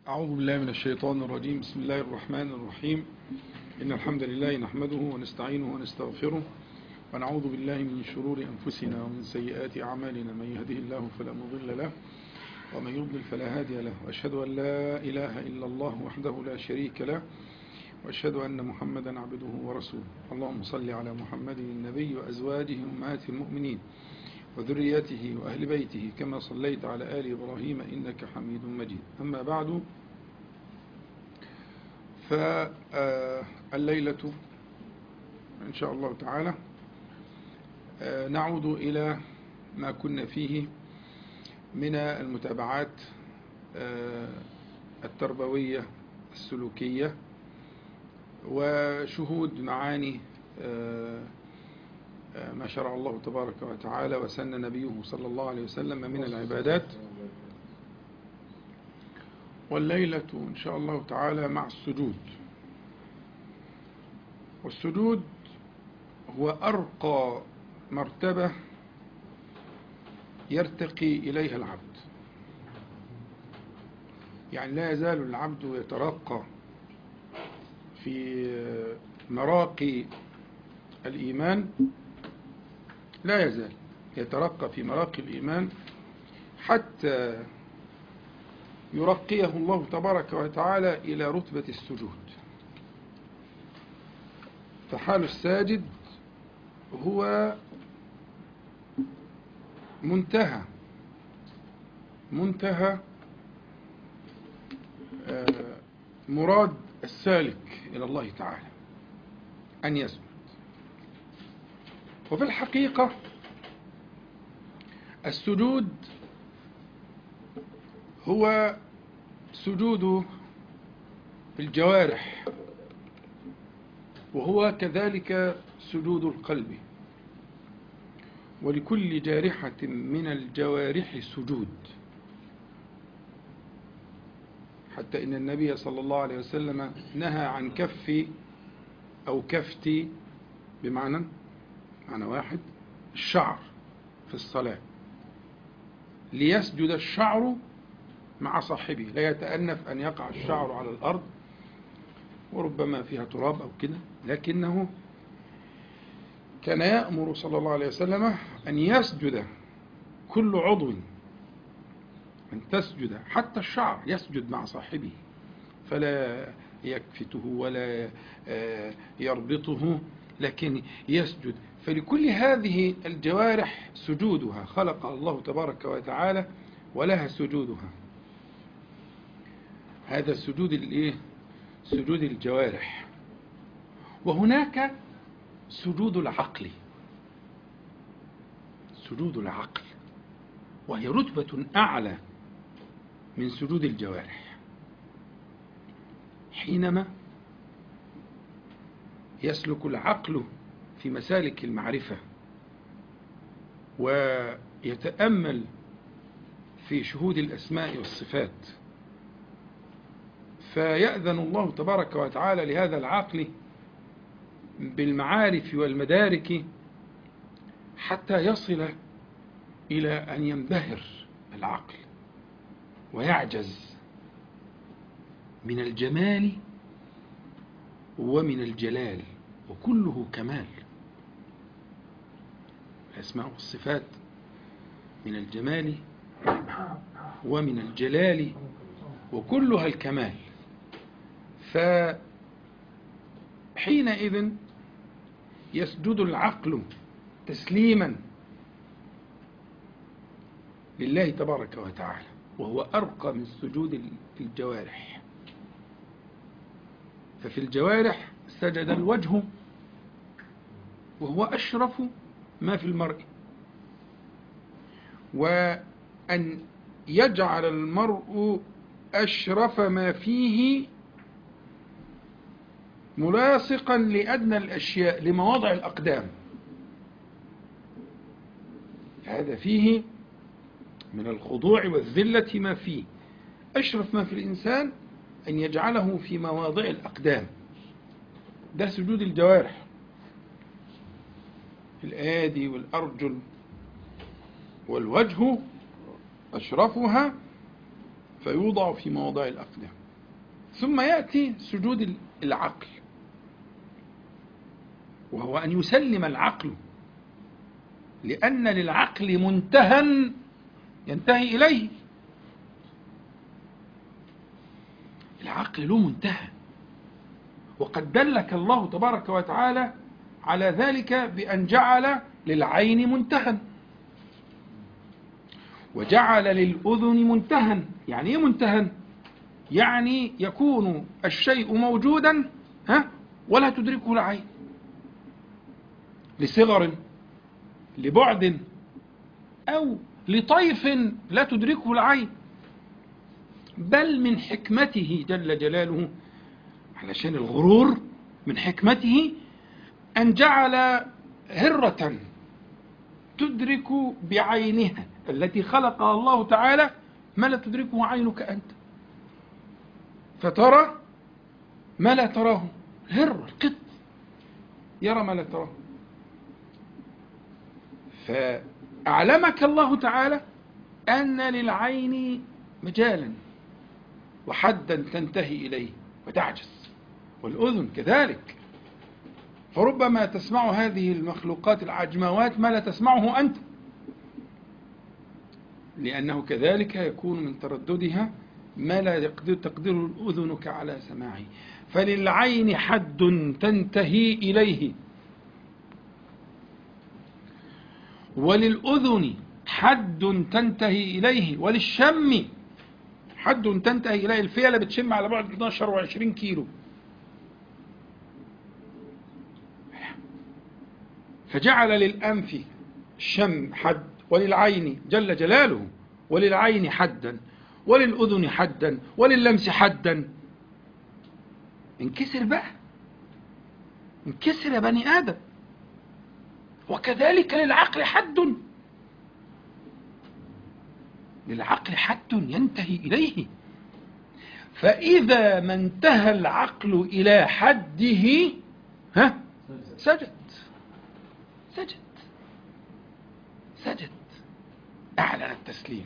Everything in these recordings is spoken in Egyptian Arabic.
أعوذ بالله من الشيطان الرجيم بسم الله الرحمن الرحيم إن الحمد لله نحمده ونستعينه ونستغفره ونعوذ بالله من شرور أنفسنا ومن سيئات أعمالنا من يهده الله فلا مضل له ومن يضلل فلا هادي له وأشهد أن لا إله إلا الله وحده لا شريك له وأشهد أن محمدا عبده ورسوله اللهم صل على محمد النبي وأزواجه أمهات المؤمنين وذريته وأهل بيته كما صليت على آل إبراهيم إنك حميد مجيد أما بعد فالليلة إن شاء الله تعالى نعود إلى ما كنا فيه من المتابعات التربوية السلوكية وشهود معاني ما شرع الله تبارك وتعالى وسن نبيه صلى الله عليه وسلم من العبادات والليلة إن شاء الله تعالى مع السجود والسجود هو أرقى مرتبة يرتقي إليها العبد يعني لا يزال العبد يترقى في مراقي الإيمان لا يزال يترقى في مراقي الإيمان حتى يرقيه الله تبارك وتعالى إلى رتبة السجود فحال الساجد هو منتهى منتهى مراد السالك إلى الله تعالى أن يسجد وفي الحقيقة السجود هو سجود الجوارح وهو كذلك سجود القلب ولكل جارحة من الجوارح سجود حتى إن النبي صلى الله عليه وسلم نهى عن كف أو كفت بمعنى معنى واحد الشعر في الصلاة ليسجد الشعر مع صاحبه لا يتأنف أن يقع الشعر على الأرض وربما فيها تراب أو كده لكنه كان يأمر صلى الله عليه وسلم أن يسجد كل عضو أن تسجد حتى الشعر يسجد مع صاحبه فلا يكفته ولا يربطه لكن يسجد فلكل هذه الجوارح سجودها خلق الله تبارك وتعالى ولها سجودها هذا سجود الايه سجود الجوارح وهناك سجود العقل سجود العقل وهي رتبة أعلى من سجود الجوارح حينما يسلك العقل في مسالك المعرفة ويتأمل في شهود الأسماء والصفات فيأذن الله تبارك وتعالى لهذا العقل بالمعارف والمدارك حتى يصل إلى أن ينبهر العقل ويعجز من الجمال ومن الجلال وكله كمال الأسماء والصفات من الجمال ومن الجلال وكلها الكمال فحينئذ يسجد العقل تسليما لله تبارك وتعالى وهو أرقى من سجود الجوارح ففي الجوارح سجد الوجه وهو أشرف ما في المرء وأن يجعل المرء أشرف ما فيه ملاصقا لأدنى الأشياء لمواضع الأقدام هذا فيه من الخضوع والذلة ما فيه أشرف ما في الإنسان أن يجعله في مواضع الأقدام ده سجود الجوارح الآدي والأرجل والوجه أشرفها فيوضع في مواضع الأقدام ثم يأتي سجود العقل وهو أن يسلم العقل لأن للعقل منتهى ينتهي إليه العقل له منتهى وقد دلك الله تبارك وتعالى على ذلك بأن جعل للعين منتهى وجعل للأذن منتهى يعني إيه منتهى؟ يعني يكون الشيء موجودا ها ولا تدركه العين لصغر لبعد أو لطيف لا تدركه العين بل من حكمته جل جلاله علشان الغرور من حكمته أن جعل هرة تدرك بعينها التي خلقها الله تعالى ما لا تدركه عينك أنت فترى ما لا تراه الهر القط يرى ما لا تراه فأعلمك الله تعالى أن للعين مجالا وحدا تنتهي إليه وتعجز والأذن كذلك فربما تسمع هذه المخلوقات العجموات ما لا تسمعه أنت لأنه كذلك يكون من ترددها ما لا يقدر تقدر أذنك على سماعه فللعين حد تنتهي إليه وللأذن حد تنتهي إليه وللشم حد تنتهي إليه الفيلة بتشم على بعد 12 و20 كيلو فجعل للأنف شم حد وللعين جل جلاله وللعين حدا وللأذن حدا ولللمس حدا انكسر بقى انكسر يا بني آدم وكذلك للعقل حد للعقل حد ينتهي إليه فإذا ما انتهى العقل إلى حده ها سجد سجد سجد أعلن التسليم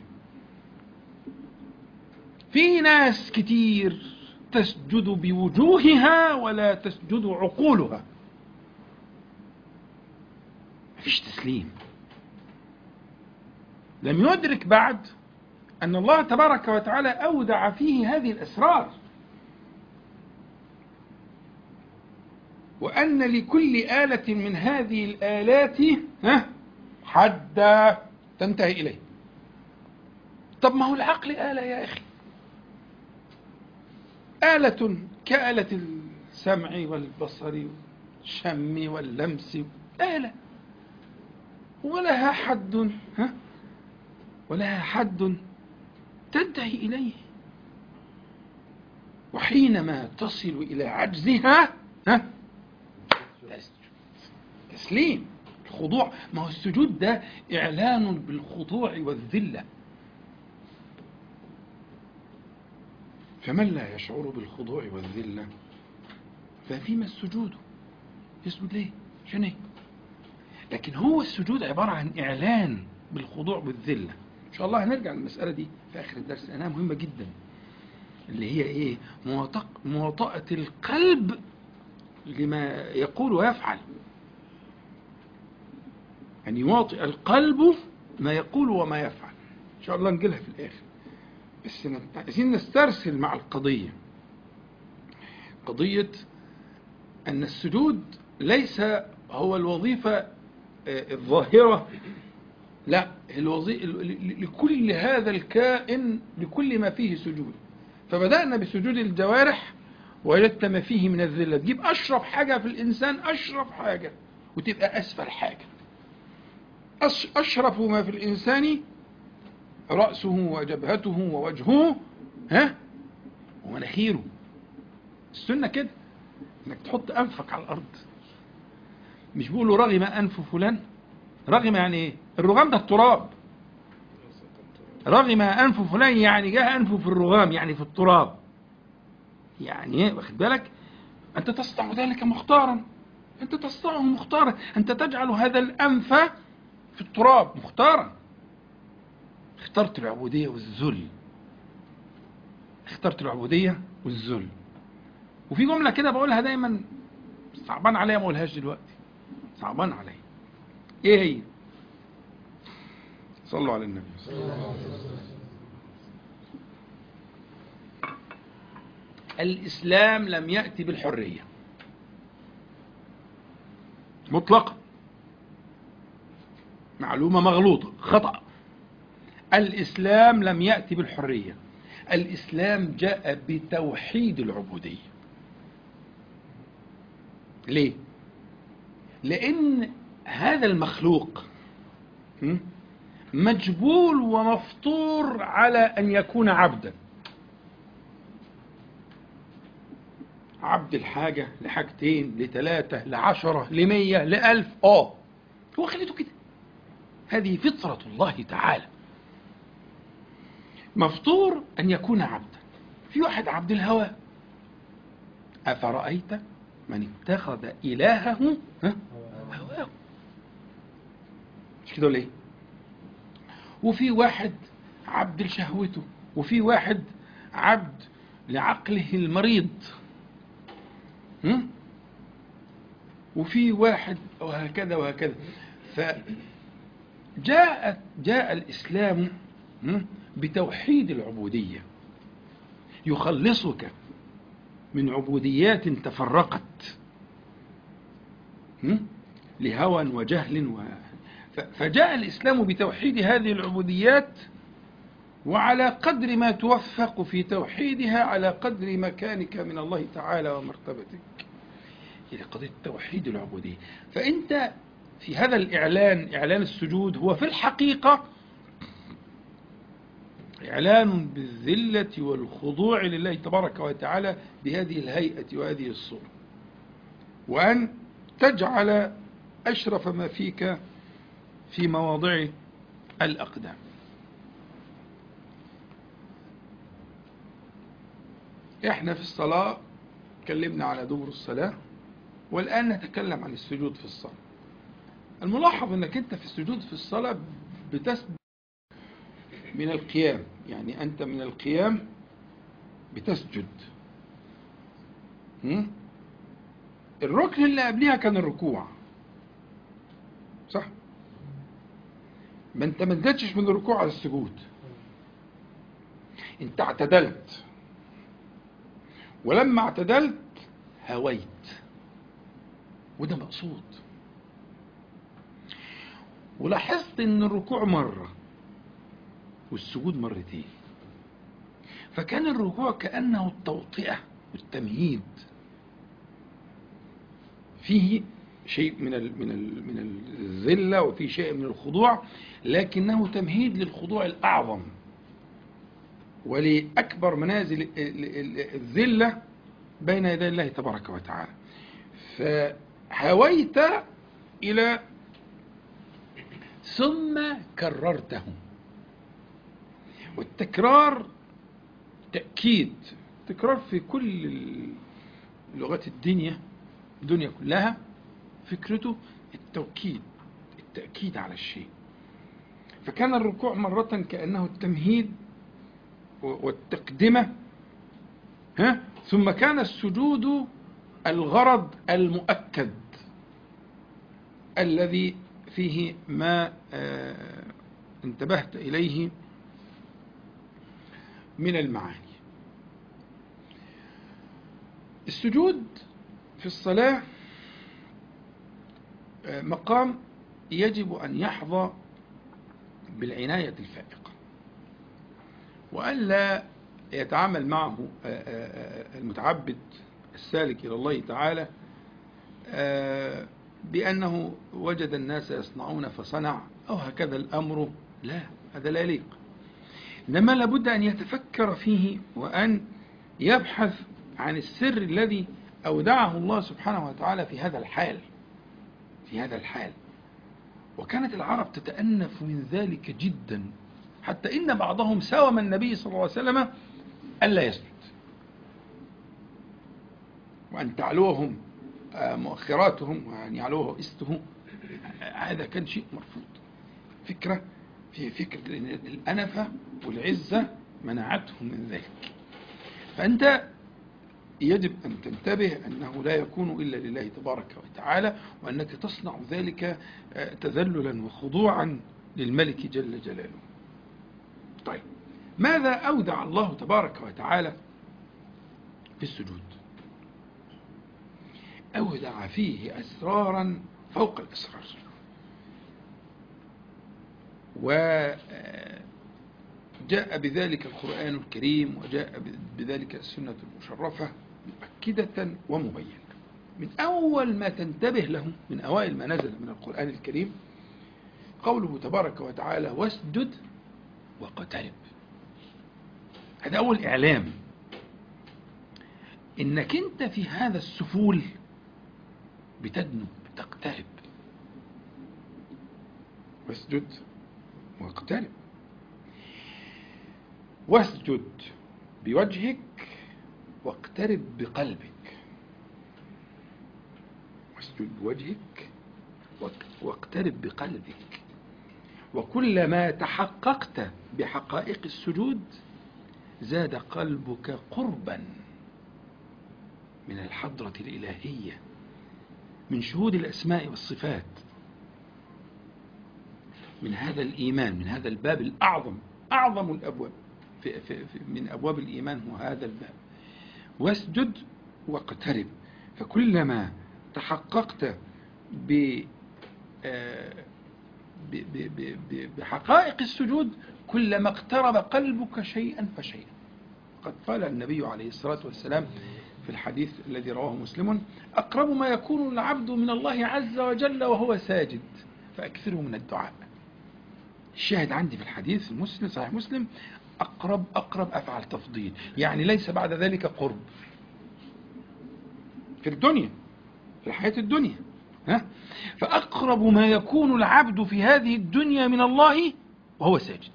في ناس كتير تسجد بوجوهها ولا تسجد عقولها مفيش تسليم لم يدرك بعد أن الله تبارك وتعالى أودع فيه هذه الأسرار وأن لكل آلة من هذه الآلات حدا تنتهي إليه طب ما هو العقل آلة يا أخي آلة كآلة السمع والبصر والشم واللمس آلة ولها حد ها ولها حد تنتهي إليه وحينما تصل إلى عجزها ها تسليم الخضوع ما هو السجود ده إعلان بالخضوع والذلة فمن لا يشعر بالخضوع والذلة ففيما السجود يسجد ليه عشان ايه لكن هو السجود عبارة عن إعلان بالخضوع والذلة إن شاء الله هنرجع للمسألة دي في آخر الدرس لأنها مهمة جدا اللي هي إيه مواطأة القلب لما يقول ويفعل أن يواطئ القلب ما يقول وما يفعل إن شاء الله نجيلها في الآخر بس عايزين نسترسل مع القضية قضية أن السجود ليس هو الوظيفة الظاهرة لا الوظيفة لكل هذا الكائن لكل ما فيه سجود فبدأنا بسجود الجوارح وجدت ما فيه من الذلة تجيب أشرف حاجة في الإنسان أشرف حاجة وتبقى أسفل حاجة أشرف ما في الإنسان رأسه وجبهته ووجهه ها ومناخيره السنة كده انك تحط أنفك على الأرض مش بيقولوا رغم أنف فلان رغم يعني ايه الرغام ده التراب رغم أنف فلان يعني جاء أنفه في الرغام يعني في التراب يعني ايه واخد بالك أنت تصنع ذلك مختارا أنت تصنعه مختارا أنت تجعل هذا الأنف في التراب مختارا اخترت العبودية والذل اخترت العبودية والذل وفي جملة كده بقولها دايما صعبان عليا ما اقولهاش دلوقتي صعبان عليا ايه هي صلوا على النبي الإسلام لم يأتي بالحرية مطلقا معلومة مغلوطة خطأ الإسلام لم يأتي بالحرية الإسلام جاء بتوحيد العبودية ليه؟ لأن هذا المخلوق م? مجبول ومفطور على أن يكون عبدا عبد الحاجة لحاجتين لثلاثة لعشرة لمية لألف آه هو خليته كده هذه فطرة الله تعالى مفطور أن يكون عبدا في واحد عبد الهوى أفرأيت من اتخذ إلهه ها؟ هواه مش كده ولا ايه؟ وفي واحد عبد لشهوته وفي واحد عبد لعقله المريض هم؟ وفي واحد وهكذا وهكذا فجاء جاء الإسلام هم؟ بتوحيد العبودية يخلصك من عبوديات تفرقت هم؟ لهوى وجهل و... ف- فجاء الإسلام بتوحيد هذه العبوديات وعلى قدر ما توفق في توحيدها على قدر مكانك من الله تعالى ومرتبتك هي قضية توحيد العبودية فأنت في هذا الإعلان إعلان السجود هو في الحقيقة إعلان بالذلة والخضوع لله تبارك وتعالى بهذه الهيئة وهذه الصورة وأن تجعل أشرف ما فيك في مواضع الأقدام احنا في الصلاة تكلمنا على دبر الصلاة والآن نتكلم عن السجود في الصلاة الملاحظ انك انت في السجود في الصلاة بتسجد من القيام يعني انت من القيام بتسجد هم؟ الركن اللي قبلها كان الركوع صح ما انت ما نزلتش من الركوع على السجود انت اعتدلت ولما اعتدلت هويت وده مقصود ولاحظت ان الركوع مرة والسجود مرتين فكان الركوع كأنه التوطئة والتمهيد فيه شيء من ال من ال من الذلة وفيه شيء من الخضوع لكنه تمهيد للخضوع الأعظم ولأكبر منازل ال- ال- الذلة بين يدي الله تبارك وتعالى فهويت إلى ثم كررته والتكرار تأكيد تكرار في كل لغات الدنيا الدنيا كلها فكرته التوكيد التأكيد على الشيء فكان الركوع مرة كأنه التمهيد والتقدمة ها ثم كان السجود الغرض المؤكد الذي فيه ما آه، انتبهت إليه من المعاني السجود في الصلاة آه، مقام يجب أن يحظى بالعناية الفائقة وألا يتعامل معه آه، آه، آه، المتعبد السالك إلى الله تعالى آه، بأنه وجد الناس يصنعون فصنع أو هكذا الأمر لا هذا لا يليق إنما لابد أن يتفكر فيه وأن يبحث عن السر الذي أودعه الله سبحانه وتعالى في هذا الحال في هذا الحال وكانت العرب تتأنف من ذلك جدا حتى إن بعضهم ساوم النبي صلى الله عليه وسلم ألا يسجد وأن تعلوهم آه، مؤخراتهم وأن يعلوه إسته هذا كان شيء مرفوض فكرة في فكرة الأنفة والعزة منعتهم من ذلك فأنت يجب أن تنتبه أنه لا يكون إلا لله تبارك وتعالى وأنك تصنع ذلك آه، تذللا وخضوعا للملك جل جلاله طيب ماذا أودع الله تبارك وتعالى في السجود أودع فيه أسرارا فوق الأسرار وجاء بذلك القرآن الكريم وجاء بذلك السنة المشرفة مؤكدة ومبينة من أول ما تنتبه له من أوائل ما نزل من القرآن الكريم قوله تبارك وتعالى واسجد واقترب هذا أول إعلام إنك أنت في هذا السفول بتدنو بتقترب واسجد واقترب واسجد بوجهك واقترب بقلبك واسجد بوجهك واقترب بقلبك وكلما تحققت بحقائق السجود زاد قلبك قربا من الحضرة الإلهية من شهود الأسماء والصفات من هذا الإيمان من هذا الباب الأعظم أعظم الأبواب في في في من أبواب الإيمان هو هذا الباب واسجد واقترب فكلما تحققت ب بحقائق السجود كلما اقترب قلبك شيئا فشيئا قد قال النبي عليه الصلاة والسلام في الحديث الذي رواه مسلم أقرب ما يكون العبد من الله عز وجل وهو ساجد فأكثره من الدعاء الشاهد عندي في الحديث المسلم صحيح مسلم أقرب أقرب أفعل تفضيل يعني ليس بعد ذلك قرب في الدنيا في الحياة الدنيا ها؟ فأقرب ما يكون العبد في هذه الدنيا من الله وهو ساجد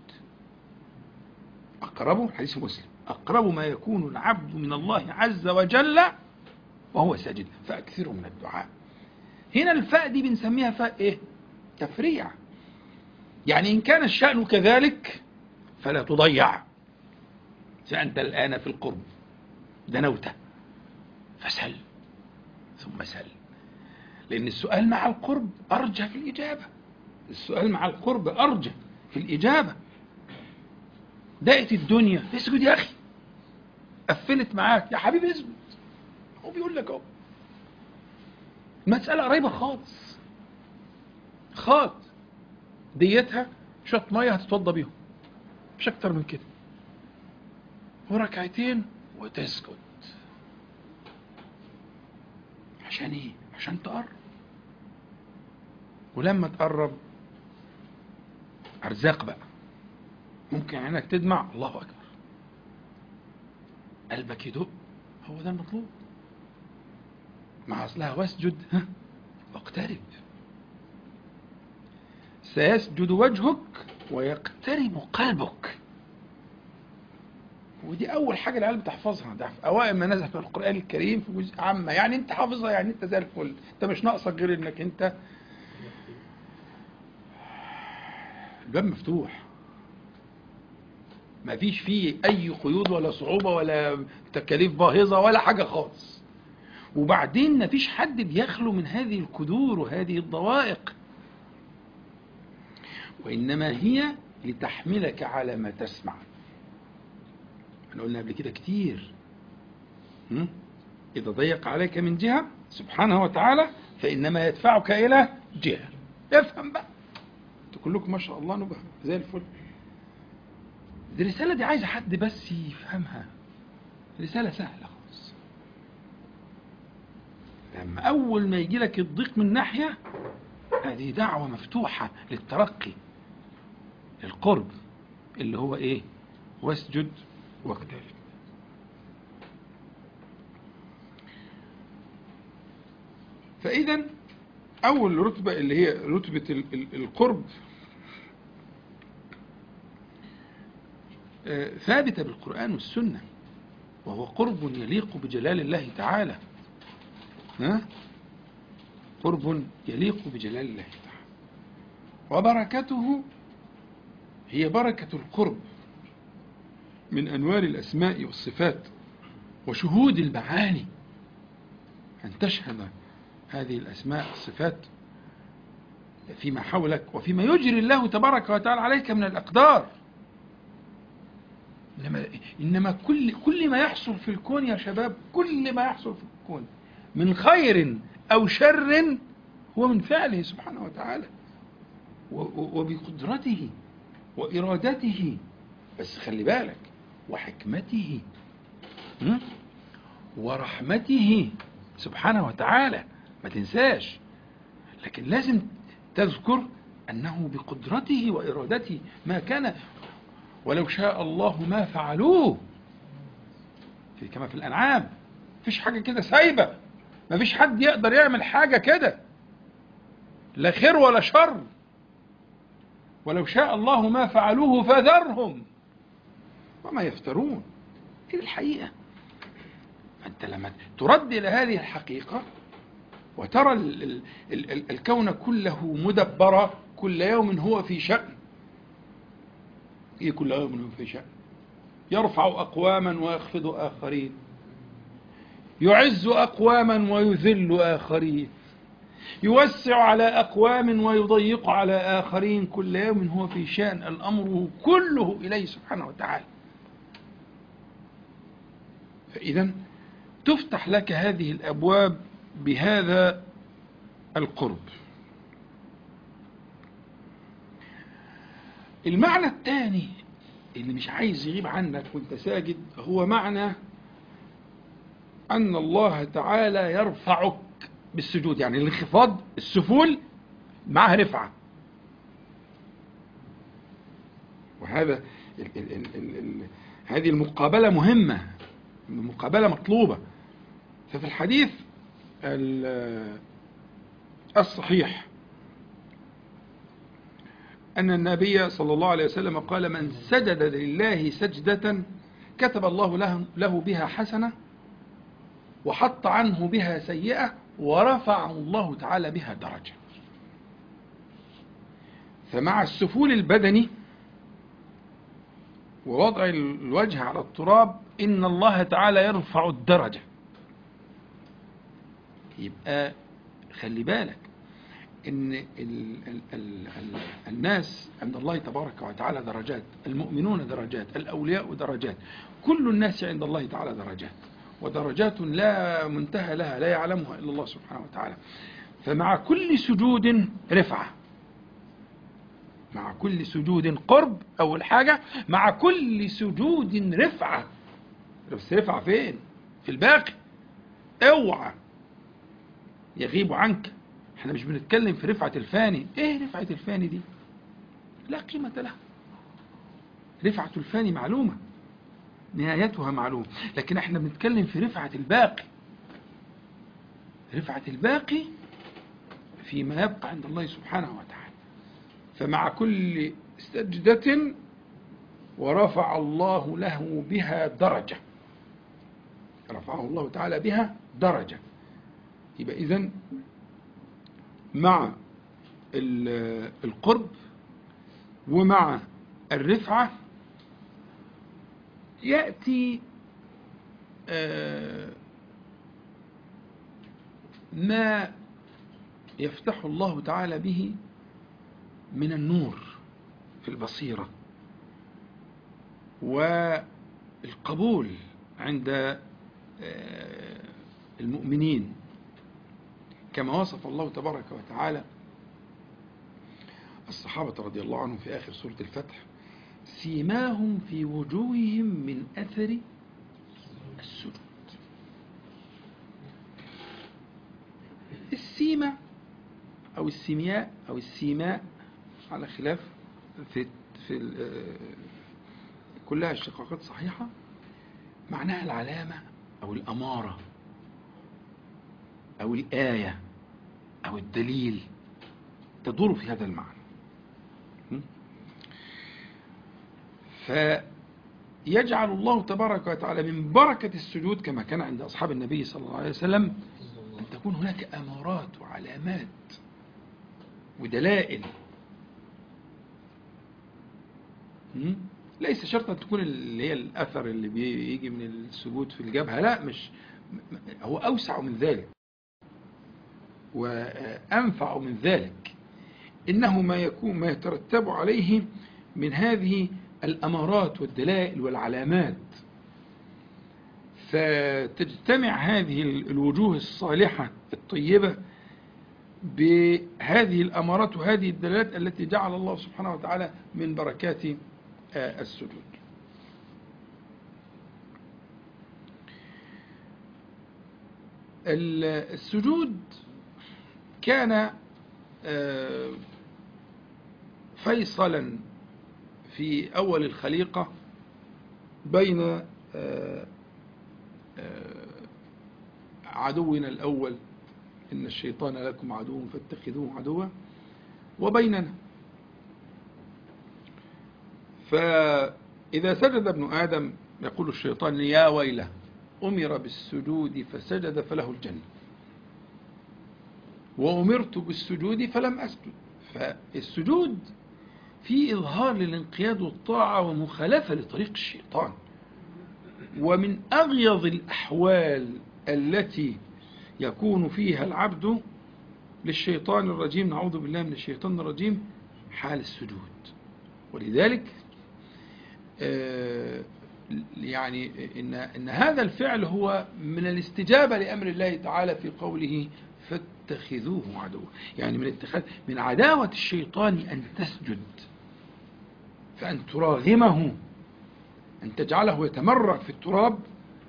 أقرب حديث مسلم أقرب ما يكون العبد من الله عز وجل وهو ساجد فأكثره من الدعاء هنا الفاء دي بنسميها فاء إيه تفريع يعني إن كان الشأن كذلك فلا تضيع فأنت الآن في القرب دنوت فسل ثم سل لأن السؤال مع القرب أرجى في الإجابة السؤال مع القرب أرجى في الإجابة دقت الدنيا اسجد يا أخي قفلت معاك يا حبيبي اسجد هو بيقول لك اهو المسألة قريبة خالص خالص ديتها شوية مية هتتوضى بيهم مش أكتر من كده وركعتين وتسجد عشان ايه عشان تقرب ولما تقرب ارزاق بقى ممكن عينك تدمع الله اكبر قلبك يدق هو ده المطلوب مع اصلها واسجد ها واقترب سيسجد وجهك ويقترب قلبك ودي اول حاجه العيال بتحفظها ده في اوائل ما نزل في القران الكريم في جزء عامه يعني انت حافظها يعني انت زي الفل انت مش ناقصك غير انك انت الباب مفتوح ما فيش فيه اي قيود ولا صعوبه ولا تكاليف باهظه ولا حاجه خالص وبعدين ما فيش حد بيخلو من هذه الكدور وهذه الضوائق وإنما هي لتحملك على ما تسمع احنا قلنا قبل كده كتير إذا ضيق عليك من جهة سبحانه وتعالى فإنما يدفعك إلى جهة افهم بقى انتوا كلكم ما شاء الله نبه زي الفل دي الرسالة دي عايزة حد بس يفهمها رسالة سهلة خالص لما أول ما يجي لك الضيق من ناحية هذه دعوة مفتوحة للترقي القرب اللي هو ايه واسجد واقترب فاذا اول رتبة اللي هي رتبة القرب ثابتة بالقرآن والسنة وهو قرب يليق بجلال الله تعالى ها؟ قرب يليق بجلال الله تعالى وبركته هي بركة القرب من أنوار الأسماء والصفات وشهود المعاني أن تشهد هذه الأسماء الصفات فيما حولك وفيما يجري الله تبارك وتعالى عليك من الأقدار إنما, إنما كل, كل ما يحصل في الكون يا شباب كل ما يحصل في الكون من خير أو شر هو من فعله سبحانه وتعالى وبقدرته وإرادته بس خلي بالك وحكمته ورحمته سبحانه وتعالى ما تنساش لكن لازم تذكر أنه بقدرته وإرادته ما كان ولو شاء الله ما فعلوه في كما في الأنعام فيش حاجة كده سايبة ما فيش حد يقدر يعمل حاجة كده لا خير ولا شر ولو شاء الله ما فعلوه فذرهم وما يفترون دي الحقيقة أنت لما ترد إلى هذه الحقيقة وترى ال ال ال الكون كله مدبرا كل يوم هو في شأن إيه كل يوم هو في شأن يرفع أقواما ويخفض آخرين يعز أقواما ويذل آخرين يوسع على أقوام ويضيق على آخرين كل يوم هو في شأن الأمر كله إليه سبحانه وتعالى فإذا تفتح لك هذه الأبواب بهذا القرب المعنى الثاني اللي مش عايز يغيب عنك وانت ساجد هو معنى أن الله تعالى يرفعك بالسجود يعني الانخفاض السفول معها رفعة وهذا ال ال ال ال ال هذه المقابلة مهمة المقابلة مطلوبة ففي الحديث الصحيح أن النبي صلى الله عليه وسلم قال من سجد لله سجدة كتب الله له, له بها حسنة وحط عنه بها سيئة ورفعه الله تعالى بها درجة فمع السفول البدني ووضع الوجه على التراب إن الله تعالى يرفع الدرجة يبقى خلي بالك ان ال ال ال ال الناس عند الله تبارك وتعالى درجات المؤمنون درجات الأولياء درجات كل الناس عند الله تعالى درجات ودرجات لا منتهى لها لا يعلمها إلا الله سبحانه وتعالى فمع كل سجود رفعة مع كل سجود قرب أول حاجة مع كل سجود رفعة بس رفعة فين في الباقي اوعى يغيب عنك احنا مش بنتكلم في رفعة الفاني ايه رفعة الفاني دي لا قيمة لها رفعة الفاني معلومة نهايتها معلومة لكن احنا بنتكلم في رفعة الباقي رفعة الباقي فيما يبقى عند الله سبحانه وتعالى فمع كل سجدة ورفع الله له بها درجة رفعه الله تعالى بها درجة يبقى إذن مع القرب ومع الرفعة يأتي ما يفتح الله تعالى به من النور في البصيرة والقبول عند المؤمنين كما وصف الله تبارك وتعالى الصحابة رضي الله عنهم في آخر سورة الفتح سيماهم في وجوههم من أثر السجود السيمة أو السيمياء أو السيماء على خلاف في في كلها اشتقاقات صحيحة معناها العلامة أو الأمارة أو الآية أو الدليل تدور في هذا المعنى فيجعل الله تبارك وتعالى من بركة السجود كما كان عند أصحاب النبي صلى الله عليه وسلم أن تكون هناك أمارات وعلامات ودلائل ليس شرطا تكون اللي هي الأثر اللي بيجي من السجود في الجبهة لا مش هو أوسع من ذلك وأنفع من ذلك إنه ما يكون ما يترتب عليه من هذه الأمارات والدلائل والعلامات فتجتمع هذه الوجوه الصالحة الطيبة بهذه الأمارات وهذه الدلالات التي جعل الله سبحانه وتعالى من بركات السجود السجود كان فيصلا في أول الخليقة بين عدونا الأول إن الشيطان لكم عدو فاتخذوه عدوا وبيننا فإذا سجد ابن آدم يقول الشيطان يا ويله أمر بالسجود فسجد فله الجنة وأمرت بالسجود فلم أسجد فالسجود في إظهار للانقياد والطاعة ومخالفة لطريق الشيطان ومن أغيظ الأحوال التي يكون فيها العبد للشيطان الرجيم نعوذ بالله من الشيطان الرجيم حال السجود ولذلك يعني إن, إن هذا الفعل هو من الاستجابة لأمر الله تعالى في قوله فاتخذوه عدوا يعني من اتخاذ من عداوة الشيطان أن تسجد فأن تراغمه أن تجعله يتمرغ في التراب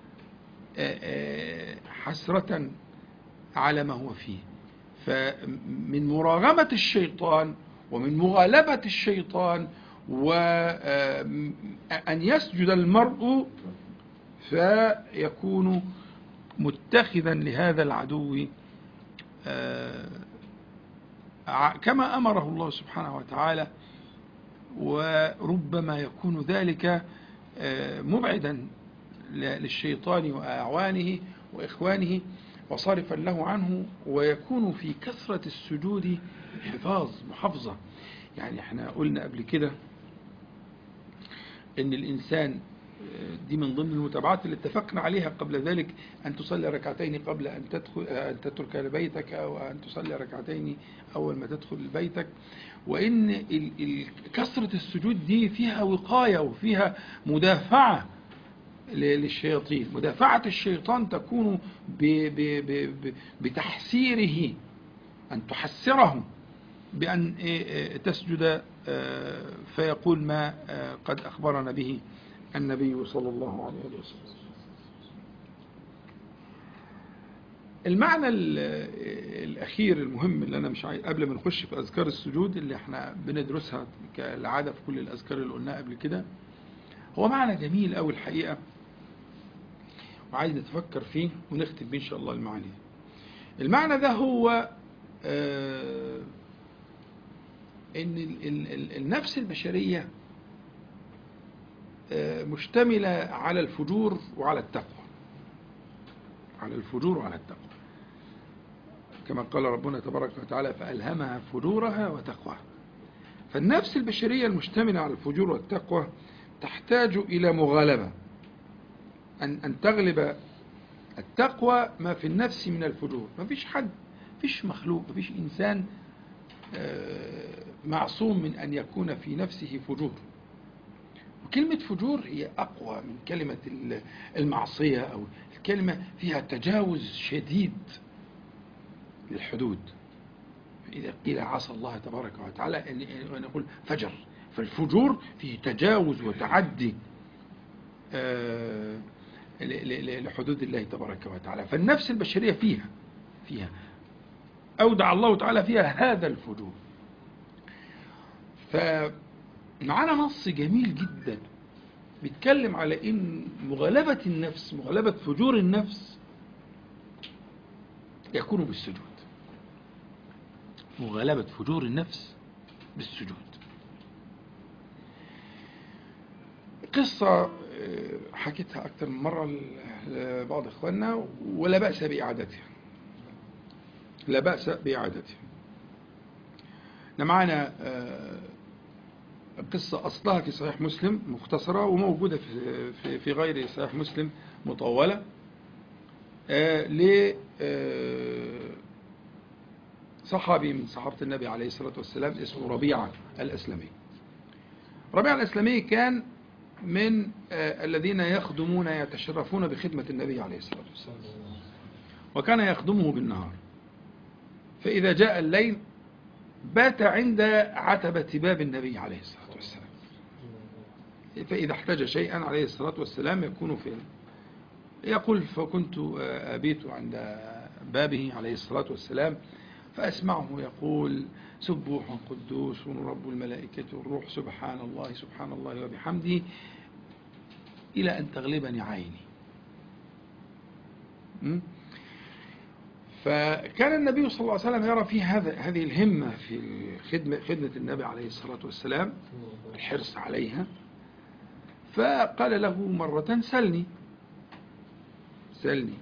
حسرة على ما هو فيه فمن مراغمة الشيطان ومن مغالبة الشيطان وأن يسجد المرء فيكون متخذا لهذا العدو كما أمره الله سبحانه وتعالى وربما يكون ذلك مبعدا للشيطان وأعوانه وإخوانه وصارفا له عنه ويكون في كثرة السجود حفاظ محافظة يعني احنا قلنا قبل كده ان الانسان دي من ضمن المتابعات اللي اتفقنا عليها قبل ذلك أن تصلي ركعتين قبل أن تدخل أن تترك لبيتك أو أن تصلي ركعتين أول ما تدخل لبيتك وإن كثرة السجود دي فيها وقاية وفيها مدافعة للشياطين مدافعة الشيطان تكون ب ب ب بتحسيره أن تحسره بأن تسجد فيقول ما قد أخبرنا به النبي صلى الله عليه وسلم المعنى الأخير المهم اللي أنا مش عايز قبل ما نخش في أذكار السجود اللي احنا بندرسها كالعادة في كل الأذكار اللي قلناها قبل كده هو معنى جميل أوي الحقيقة وعايز نتفكر فيه ونختم بيه إن شاء الله المعاني المعنى ده هو آه ان النفس البشرية مشتملة على الفجور وعلى التقوى على الفجور وعلى التقوى كما قال ربنا تبارك وتعالى فألهمها فجورها وتقواها فالنفس البشرية المشتملة على الفجور والتقوى تحتاج إلى مغالبة أن, أن تغلب التقوى ما في النفس من الفجور ما فيش حد ما فيش مخلوق ما فيش إنسان معصوم من أن يكون في نفسه فجور وكلمة فجور هي أقوى من كلمة المعصية أو الكلمة فيها تجاوز شديد للحدود إذا قيل عصى الله تبارك وتعالى أن نقول فجر فالفجور فيه تجاوز وتعدي لحدود الله تبارك وتعالى فالنفس البشرية فيها فيها أودع الله تعالى فيها هذا الفجور فمعانا نص جميل جدا بيتكلم على ان مغالبة النفس مغالبة فجور النفس يكون بالسجود مغالبة فجور النفس بالسجود قصة حكيتها أكثر من مرة لبعض إخواننا ولا بأس بإعادتها لا بأس بإعادتها معنا قصة أصلها في صحيح مسلم مختصرة وموجودة في, في, في غير صحيح مسلم مطولة آه، ل آه، صحابي من صحابة النبي عليه الصلاة والسلام اسمه ربيعة الأسلمي ربيعة الأسلمي كان من آه، الذين يخدمون يتشرفون بخدمة النبي عليه الصلاة والسلام وكان يخدمه بالنهار فإذا جاء الليل بات عند عتبة باب النبي عليه الصلاة والسلام فإذا احتاج شيئا عليه الصلاة والسلام يكون في يقول فكنت أبيت عند بابه عليه الصلاة والسلام فأسمعه يقول سبوح قدوس رب الملائكة والروح سبحان الله سبحان الله وبحمده إلى أن تغلبني عيني فكان النبي صلى الله عليه وسلم يرى فيه هذا هذه الهمة في خدمة, خدمة النبي عليه الصلاة والسلام الحرص عليها فقال له مرة سلني سلني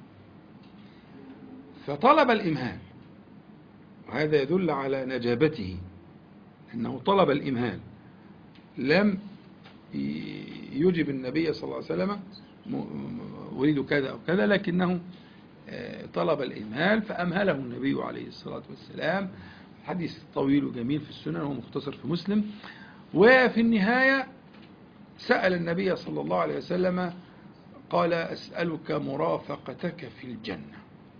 فطلب الإمهال وهذا يدل على نجابته أنه طلب الإمهال لم يجب النبي صلى الله عليه وسلم أريد كذا أو كذا لكنه آه، طلب الإمهال فأمهله النبي عليه الصلاة والسلام حديث طويل وجميل في السنن وهو مختصر في مسلم وفي النهاية سأل النبي صلى الله عليه وسلم قال أسألك مرافقتك في الجنة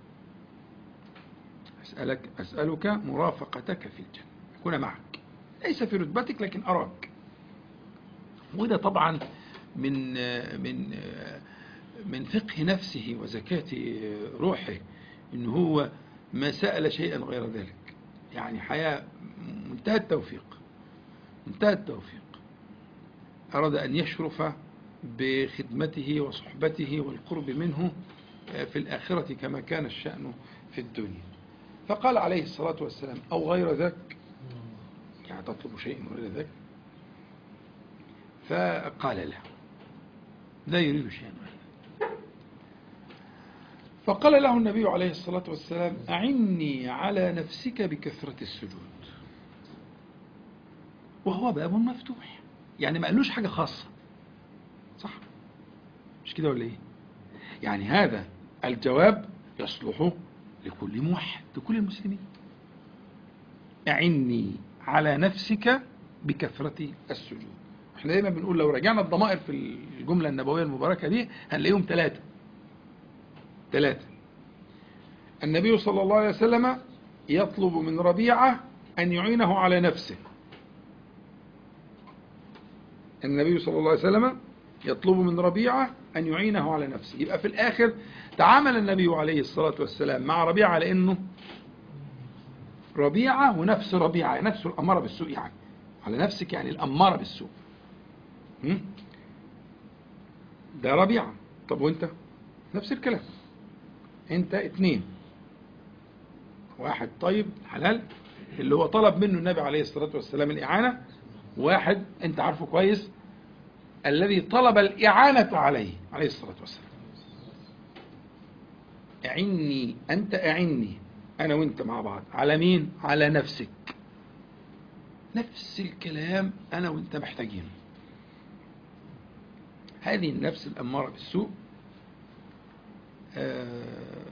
أسألك, أسألك مرافقتك في الجنة أكون معك ليس في رتبتك لكن أراك وده طبعا من من من فقه نفسه وزكاة روحه إن هو ما سأل شيئا غير ذلك يعني حياة منتهى التوفيق منتهى التوفيق أراد أن يشرف بخدمته وصحبته والقرب منه في الآخرة كما كان الشأن في الدنيا فقال عليه الصلاة والسلام أو غير ذاك يعني تطلب شيء غير ذاك فقال له لا يريد شيئا فقال له النبي عليه الصلاة والسلام أعني على نفسك بكثرة السجود وهو باب مفتوح يعني ما قالوش حاجة خاصة صح مش كده ولا ايه يعني هذا الجواب يصلح لكل موحد لكل المسلمين أعني على نفسك بكثرة السجود احنا دايما بنقول لو رجعنا الضمائر في الجملة النبوية المباركة دي هنلاقيهم ثلاثة ثلاثة النبي صلى الله عليه وسلم يطلب من ربيعة أن يعينه على نفسه النبي صلى الله عليه وسلم يطلب من ربيعة أن يعينه على نفسه يبقى في الآخر تعامل النبي عليه الصلاة والسلام مع ربيعة على أنه ربيعة ونفس ربيعة نفس الأمارة بالسوء يعني على نفسك يعني الأمارة بالسوء ده ربيعة طب وانت نفس الكلام انت اتنين واحد طيب حلال اللي هو طلب منه النبي عليه الصلاة والسلام الإعانة واحد انت عارفه كويس الذي طلب الإعانة عليه عليه الصلاة والسلام اعني أنت اعني أنا وانت مع بعض على مين على نفسك نفس الكلام أنا وانت محتاجينه هذه النفس الأمارة بالسوء آه،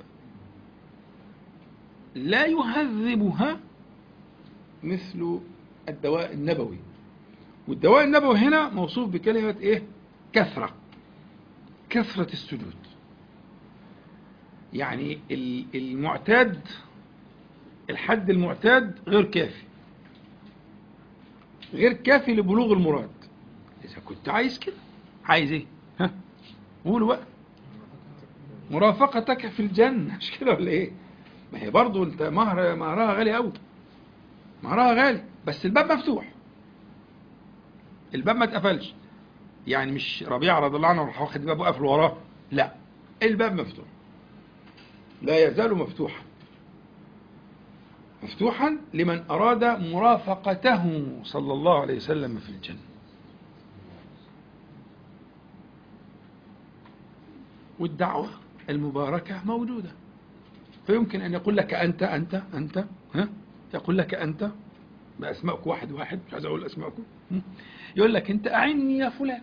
لا يهذبها مثل الدواء النبوي والدواء النبوي هنا موصوف بكلمة ايه كثرة كثرة السجود يعني المعتاد الحد المعتاد غير كافي غير كافي لبلوغ المراد إذا كنت عايز كده عايز ايه ها قولوا بقى مرافقتك في الجنة مش كده ولا ايه ما هي برضو انت مهر مهرها غالي قوي مهرها غالي بس الباب مفتوح الباب ما اتقفلش يعني مش ربيعة رضي الله عنه راح واخد الباب وقفل وراه لا الباب مفتوح لا يزال مفتوحا مفتوحا لمن أراد مرافقته صلى الله عليه وسلم في الجنة والدعوة المباركة موجودة فيمكن أن يقول لك أنت أنت أنت ها يقول لك أنت باسمائكم واحد واحد مش عايز اقول اسمائكم يقول لك انت اعني يا فلان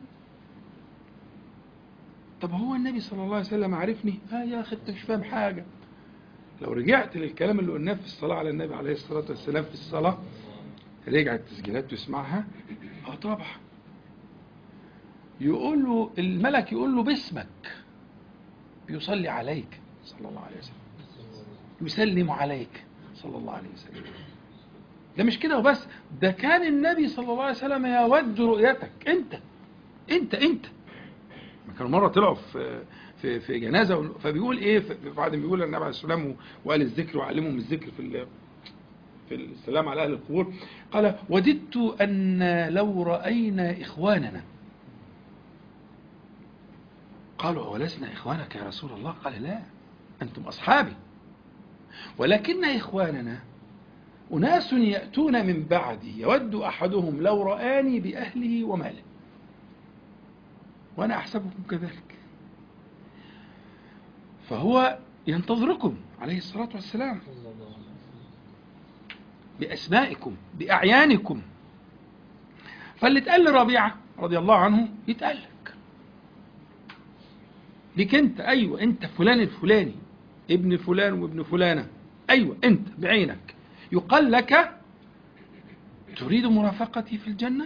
طب هو النبي صلى الله عليه وسلم عارفني اه يا اخي انت مش فاهم حاجه لو رجعت للكلام اللي قلناه في الصلاه على النبي عليه الصلاه والسلام في الصلاه رجع التسجيلات تسمعها اه طبعا يقول له الملك يقول له باسمك بيصلي عليك صلى الله عليه وسلم يسلم عليك صلى الله عليه وسلم ده مش كده وبس ده كان النبي صلى الله عليه وسلم يود رؤيتك انت انت انت ما كانوا مره طلعوا في في في جنازه فبيقول ايه بعد ما بيقول النبي عليه الصلاه والسلام وقال الذكر وعلمهم الذكر في في السلام على اهل القبور قال وددت ان لو راينا اخواننا قالوا أولسنا إخوانك يا رسول الله قال لا أنتم أصحابي ولكن إخواننا أناس يأتون من بعدي يود أحدهم لو رآني بأهله وماله وأنا أحسبكم كذلك فهو ينتظركم عليه الصلاة والسلام بأسمائكم بأعيانكم فاللي اتقال لربيعة رضي الله عنه يتقال لك ليك انت ايوه انت فلان الفلاني ابن فلان وابن فلانه ايوه انت بعينك يقال لك تريد مرافقتي في الجنه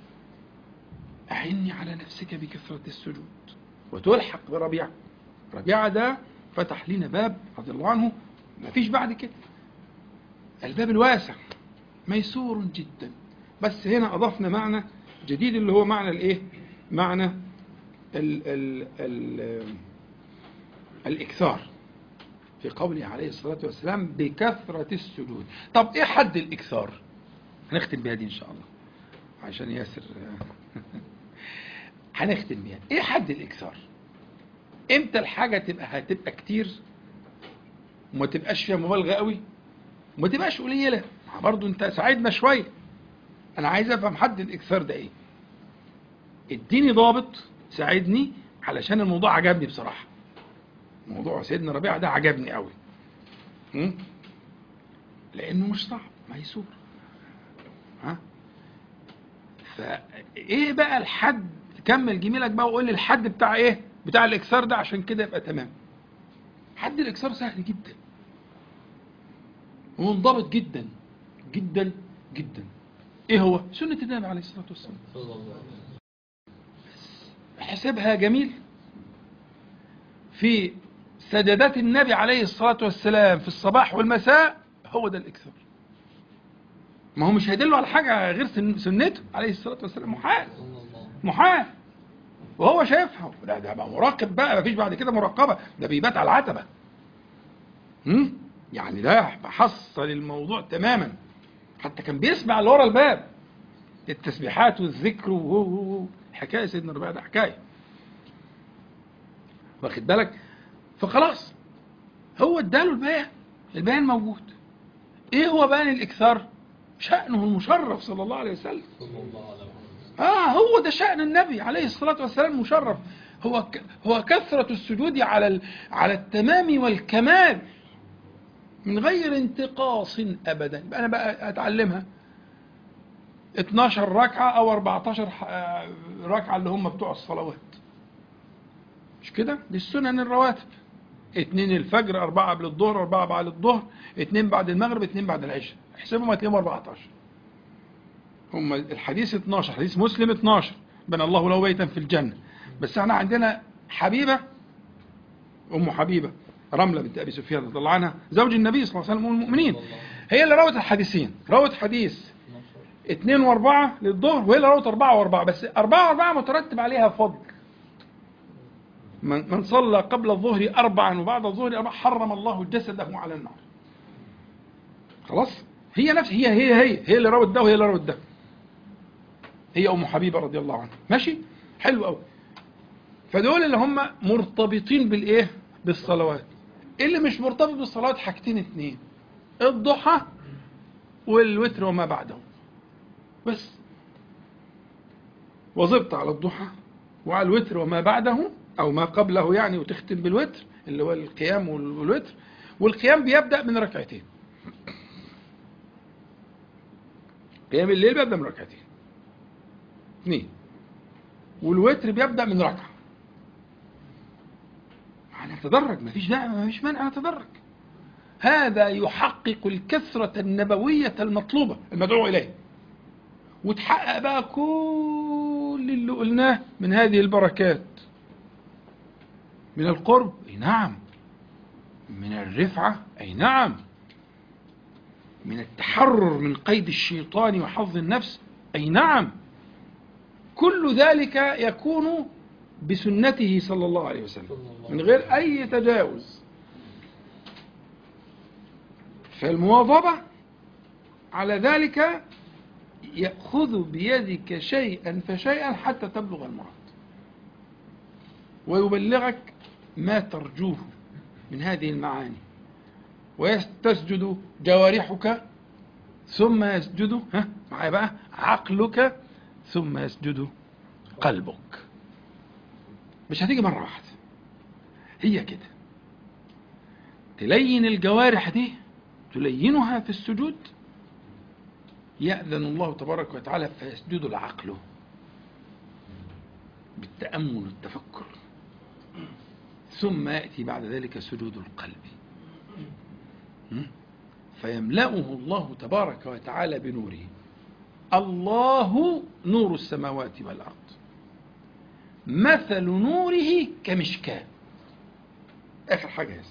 اعني على نفسك بكثره السجود وتلحق بربيعه ربيعه ده فتح لنا باب رضي الله عنه ما فيش بعد كده الباب الواسع ميسور جدا بس هنا اضفنا معنى جديد اللي هو معنى الايه معنى ال ال ال الإكثار في قوله عليه الصلاة والسلام بكثرة السجود طب إيه حد الإكثار هنختم بها دي إن شاء الله عشان ياسر هنختم بها إيه حد الإكثار إمتى الحاجة تبقى هتبقى كتير وما تبقاش فيها مبالغة قوي وما تبقاش قليلة برضو أنت ساعدنا شوية أنا عايز أفهم حد الإكثار ده إيه اديني ضابط ساعدني علشان الموضوع عجبني بصراحة موضوع سيدنا ربيعة ده عجبني قوي م? لأنه مش صعب ميسور ها فايه بقى الحد كمل جميلك بقى وقول لي الحد بتاع ايه بتاع الاكثار ده عشان كده يبقى تمام حد الاكثار سهل جدا ومنضبط جدا جدا جدا ايه هو سنة النبي عليه الصلاة والسلام حسابها جميل في سجدات النبي عليه الصلاة والسلام في الصباح والمساء هو ده الإكثار ما هو مش هيدله على حاجة غير سنته عليه الصلاة والسلام محال محال وهو شايفها ده ده بقى مراقب بقى مفيش بعد كده مراقبة ده بيبات على العتبة هم؟ يعني ده حصل الموضوع تماما حتى كان بيسمع اللي ورا الباب التسبيحات والذكر وهو حكايه سيدنا الربيع ده حكايه واخد بالك فخلاص هو اداله البيان البيان موجود ايه هو بيان الاكثار شأنه المشرف صلى الله عليه وسلم اه هو ده شأن النبي عليه الصلاة والسلام المشرف هو ك... هو كثرة السجود على ال... على التمام والكمال من غير انتقاص ابدا يبقى انا بقى اتعلمها 12 ركعة أو 14 ركعة اللي هم بتوع الصلوات مش كده؟ دي السنن الرواتب اتنين الفجر أربعة قبل الظهر أربعة بعد الظهر اتنين بعد المغرب اتنين بعد العشاء احسبهم هتلاقيهم 14 هم الحديث 12 حديث مسلم 12 بنى الله له بيتا في الجنة بس احنا عندنا حبيبة أم حبيبة رملة بنت أبي سفيان رضي الله عنها زوج النبي صلى الله عليه وسلم المؤمنين هي اللي روت الحديثين روت حديث اثنين واربعة للظهر وهي اللي روت أربعة واربعة بس أربعة واربعة مترتب عليها فضل من, من صلى قبل الظهر أربعا وبعد الظهر أربعا حرم الله جسده على النار خلاص هي نفس هي هي هي هي اللي روت ده وهي اللي روت ده هي أم حبيبة رضي الله عنها ماشي حلو قوي فدول اللي هم مرتبطين بالإيه بالصلوات اللي مش مرتبط بالصلوات حاجتين اتنين الضحى والوتر وما بعده بس وظبط على الضحى وعلى الوتر وما بعده أو ما قبله يعني وتختم بالوتر اللي هو القيام والوتر والقيام بيبدأ من ركعتين قيام الليل بيبدأ من ركعتين اثنين والوتر بيبدأ من ركعة هنتدرج مفيش داعي مفيش مانع نتدرج هذا يحقق الكثرة النبوية المطلوبة المدعو إليه وتحقق بقى كل اللي قلناه من هذه البركات من القرب أي نعم من الرفعة أي نعم من التحرر من قيد الشيطان وحظ النفس أي نعم كل ذلك يكون بسنته صلى الله عليه وسلم من غير أي تجاوز فالمواظبة على ذلك يأخذ بيدك شيئا فشيئا حتى تبلغ المراد ويبلغك ما ترجوه من هذه المعاني وتسجد جوارحك ثم يسجد ها معايا بقى عقلك ثم يسجد قلبك مش هتيجي مرة واحدة هي كده تلين الجوارح دي تلينها في السجود يأذن الله تبارك وتعالى فيسجد العقل بالتأمل والتفكر ثم يأتي بعد ذلك سجود القلب فيملأه الله تبارك وتعالى بنوره الله نور السماوات والأرض مثل نوره كمشكاة آخر حاجة يا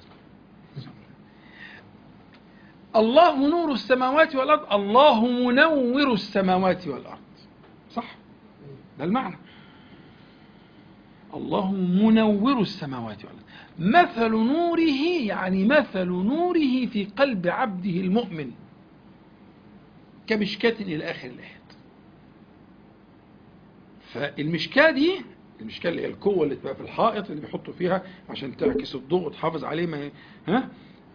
الله نور السماوات والأرض الله منور السماوات والأرض صح ده المعنى الله منور السماوات والأرض مثل نوره يعني مثل نوره في قلب عبده المؤمن كمشكاة إلى آخر الآيات فالمشكاة دي المشكاة اللي هي القوة اللي تبقى في الحائط اللي بيحطوا فيها عشان تعكس الضوء وتحافظ عليه ما ها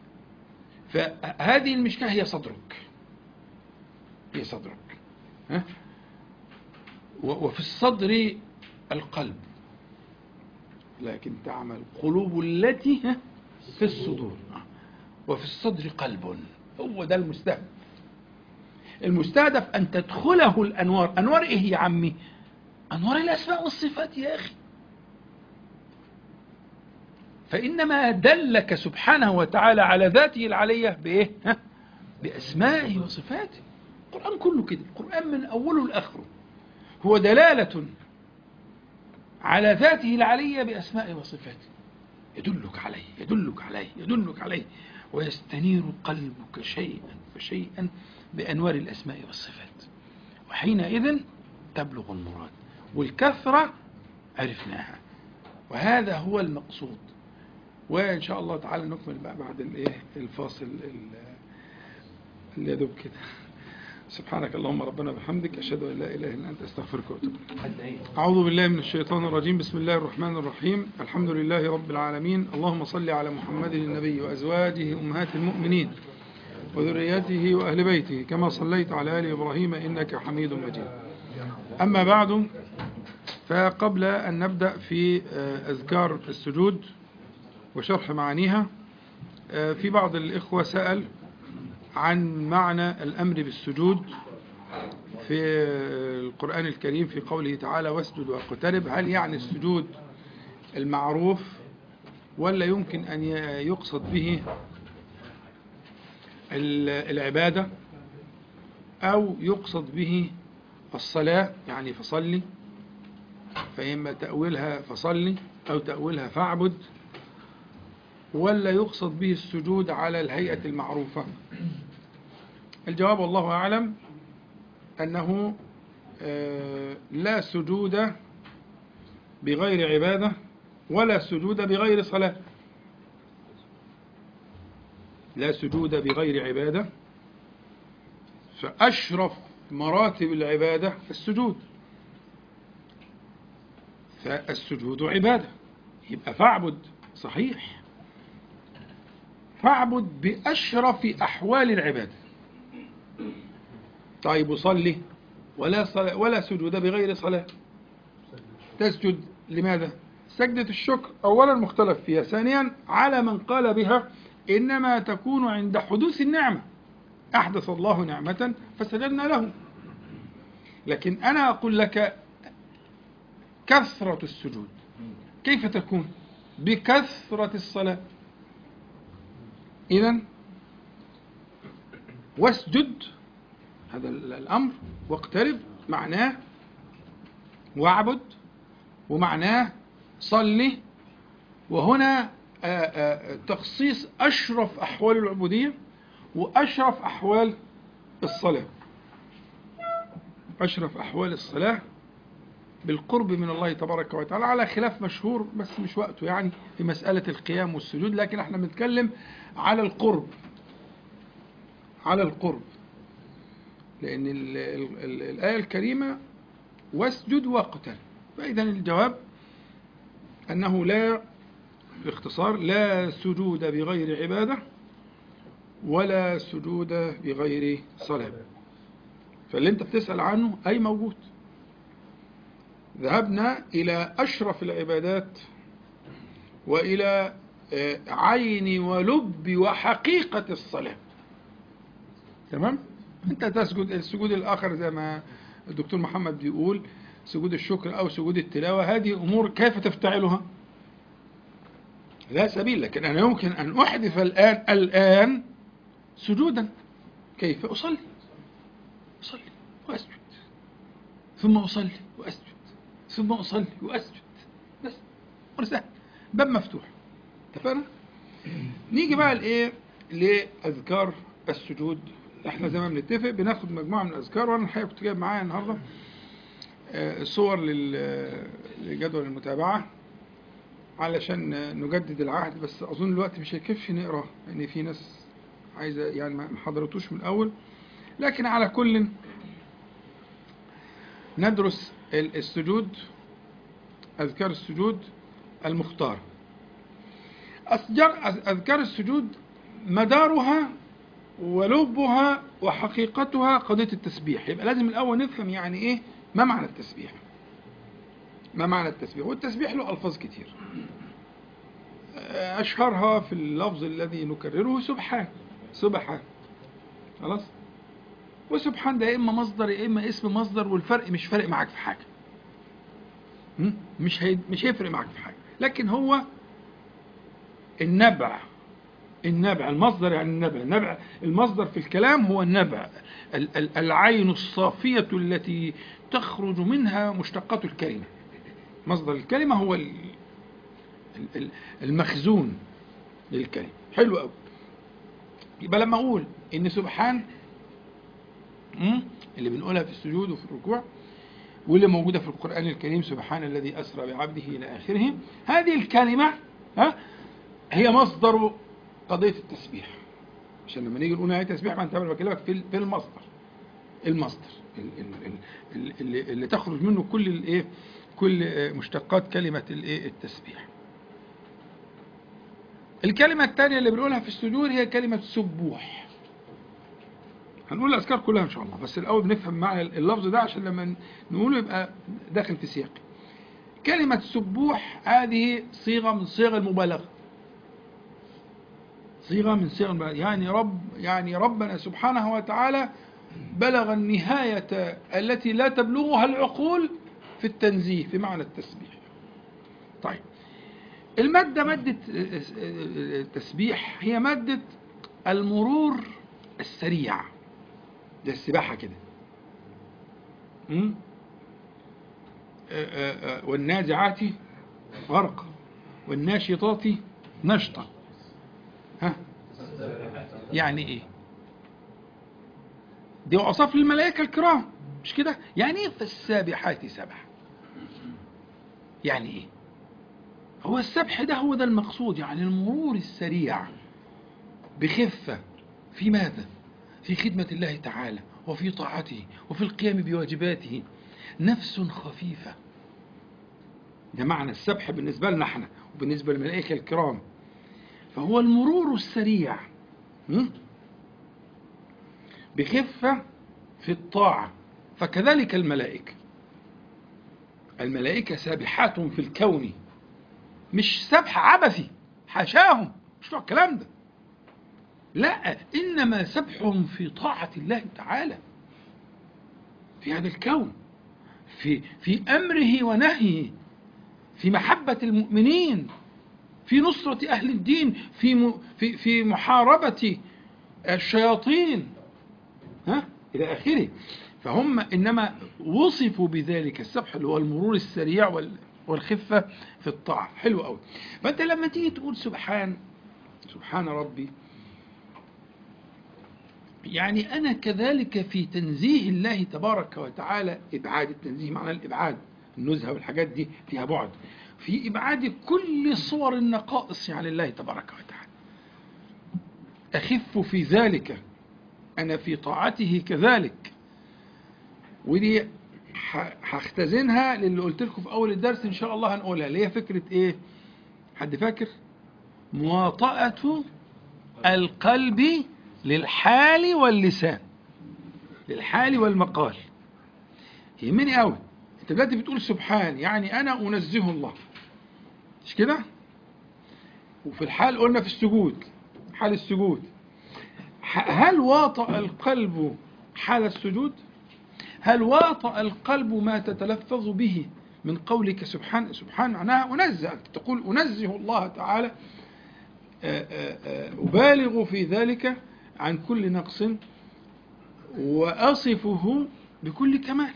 فهذه المشكاة هي صدرك هي صدرك ها وفي الصدر القلب لكن تعمل قلوب التي في الصدور وفي الصدر قلب هو ده المستهدف المستهدف أن تدخله الأنوار أنوار إيه يا عمي أنوار الأسماء والصفات يا أخي فإنما دلك سبحانه وتعالى على ذاته العلية بإيه؟ ها؟ بأسمائه وصفاته القرآن كله كده القرآن من أوله لآخره هو دلالة على ذاته العلية بأسمائه وصفاته يدلك عليه يدلك عليه يدلك عليه ويستنير قلبك شيئا فشيئا بأنوار الأسماء والصفات وحينئذ تبلغ المراد والكثرة عرفناها وهذا هو المقصود وإن شاء الله تعالى نكمل بقى بعد الإيه الفاصل اللي يدوب كده سبحانك اللهم ربنا وبحمدك أشهد أن لا إله إلا أنت أستغفرك وأتوب أعوذ بالله من الشيطان الرجيم بسم الله الرحمن الرحيم الحمد لله رب العالمين اللهم صل على محمد النبي وأزواجه أمهات المؤمنين وذريته وأهل بيته كما صليت على آل إبراهيم إنك حميد مجيد أما بعد فقبل أن نبدأ في أذكار السجود وشرح معانيها في بعض الإخوة سأل عن معنى الأمر بالسجود في القرآن الكريم في قوله تعالى واسجد واقترب هل يعني السجود المعروف ولا يمكن أن يقصد به العبادة أو يقصد به الصلاة يعني فصلي فإما تأويلها فصلي أو تأويلها فاعبد ولا يقصد به السجود على الهيئة المعروفة الجواب والله أعلم أنه لا سجود بغير عبادة ولا سجود بغير صلاة لا سجود بغير عبادة فأشرف مراتب العبادة السجود فالسجود عبادة يبقى فاعبد صحيح فاعبد بأشرف أحوال العبادة طيب وصلي ولا صلاة ولا سجود بغير صلاة تسجد لماذا سجدة الشكر أولا مختلف فيها ثانيا على من قال بها إنما تكون عند حدوث النعمة أحدث الله نعمة فسجدنا له لكن أنا أقول لك كثرة السجود كيف تكون بكثرة الصلاة إذا واسجد هذا الأمر واقترب معناه واعبد ومعناه صلي وهنا آه، آه، تخصيص أشرف أحوال العبودية وأشرف أحوال الصلاة أشرف أحوال الصلاة بالقرب من الله تبارك وتعالى على خلاف مشهور بس مش وقته يعني في مسألة القيام والسجود لكن احنا بنتكلم على القرب على القرب لأن ال ال ال الآية الكريمة واسجد واقتل فإذا الجواب أنه لا باختصار لا سجود بغير عبادة ولا سجود بغير صلاة فاللي انت بتسأل عنه أي موجود ذهبنا إلى أشرف العبادات وإلى آه، عين ولب وحقيقة الصلاة تمام انت تسجد السجود الآخر زي ما الدكتور محمد بيقول سجود الشكر أو سجود التلاوة هذه أمور كيف تفتعلها لا سبيل لكن أنا يمكن أن أحدث الآن الآن سجودا كيف أصلي أصلي وأسجد ثم أصلي وأسجد ثم أصلي وأسجد بس أمر سهل باب مفتوح اتفقنا؟ نيجي بقى لإيه؟ لأذكار السجود احنا زي ما بنتفق بناخد مجموعة من الأذكار وأنا الحقيقة كنت جايب معايا النهاردة آه، صور لل- لجدول المتابعة علشان نجدد العهد بس أظن الوقت مش هيكفي نقرا لأن في ناس عايزة يعني ما حضرتوش من الأول لكن على كل ندرس ال- السجود أذكار السجود المختار أذكار أذكار السجود مدارها ولبها وحقيقتها قضية التسبيح يبقى لازم الأول نفهم يعني إيه ما معنى التسبيح ما معنى التسبيح والتسبيح له ألفاظ كتير أشهرها في اللفظ الذي نكرره سبحان سبحان خلاص وسبحان ده يا إما مصدر يا إما اسم مصدر والفرق مش فارق معاك في حاجة م? مش هي... مش هيفرق معاك في حاجة لكن هو النبع النبع المصدر يعني النبع النبع المصدر في الكلام هو النبع ال- ال- العين الصافية التي تخرج منها مشتقات الكلمة مصدر الكلمة هو ال- ال- ال- المخزون للكلمة حلو قوي يبقى لما أقول إن سبحان مم، اللي بنقولها في السجود وفي الركوع واللي موجودة في القرآن الكريم سبحان الذي أسرى بعبده إلى آخره هذه الكلمة ها هي مصدر قضية التسبيح عشان لما نيجي نقول آية تسبيح ما أنت أنا بكلمك في في المصدر المصدر ال- ال- ال- ال- اللي, اللي تخرج منه كل الايه كل آه، مشتقات كلمة الايه التسبيح الكلمة الثانية اللي بنقولها في السجود هي كلمة سبوح هنقول الأذكار كلها إن شاء الله بس الأول بنفهم معنى اللفظ ده عشان لما نقوله يبقى داخل في سياق كلمة سبوح هذه صيغة من صيغ المبالغة صيغة من صيغ المبالغة يعني رب يعني ربنا سبحانه وتعالى بلغ النهاية التي لا تبلغها العقول في التنزيه في معنى التسبيح طيب المادة مادة التسبيح هي مادة المرور السريع زي السباحة كده م? آه، آه، آه، والنازعات غرقا والناشطات نشطا ها يعني ايه دي اوصاف للملائكه الكرام مش كده يعني ايه فالسابحات سبح يعني ايه هو السبح ده هو ده المقصود يعني المرور السريع بخفه في ماذا في خدمه الله تعالى وفي طاعته وفي القيام بواجباته نفس خفيفه ده معنى السبح بالنسبه لنا احنا وبالنسبه للملائكه الكرام فهو المرور السريع م? بخفة في الطاعة فكذلك الملائكة الملائكة سابحات في الكون مش سبح عبثي حاشاهم مش بتوع الكلام ده لا إنما سبحهم في طاعة الله تعالى في هذا الكون في في امره ونهيه في محبه المؤمنين في نصره اهل الدين في م- في في محاربه الشياطين ها الى اخره فهم انما وصفوا بذلك السبح اللي هو المرور السريع وال- والخفه في الطاعه حلو قوي فانت لما تيجي تقول سبحان سبحان ربي يعني أنا كذلك في تنزيه الله تبارك وتعالى إبعاد التنزيه معنى الإبعاد النزهة والحاجات دي فيها بعد في إبعاد كل صور النقائص عن الله تبارك وتعالى أخف في ذلك أنا في طاعته كذلك ودي ح- هختزنها للي قلت لكم في أول الدرس إن شاء الله هنقولها اللي هي فكرة إيه؟ حد فاكر؟ مواطأة القلب للحال واللسان للحال والمقال يهمني قوي انت دلوقتي بتقول سبحان يعني انا انزه الله مش كده وفي الحال قلنا في السجود حال السجود ح- هل واطأ القلب حال السجود هل واطأ القلب ما تتلفظ به من قولك سبحان سبحان معناها أنزه أنت تقول أنزه الله تعالى آه، آه، آه، أبالغ في ذلك عن كل نقص وأصفه بكل كمال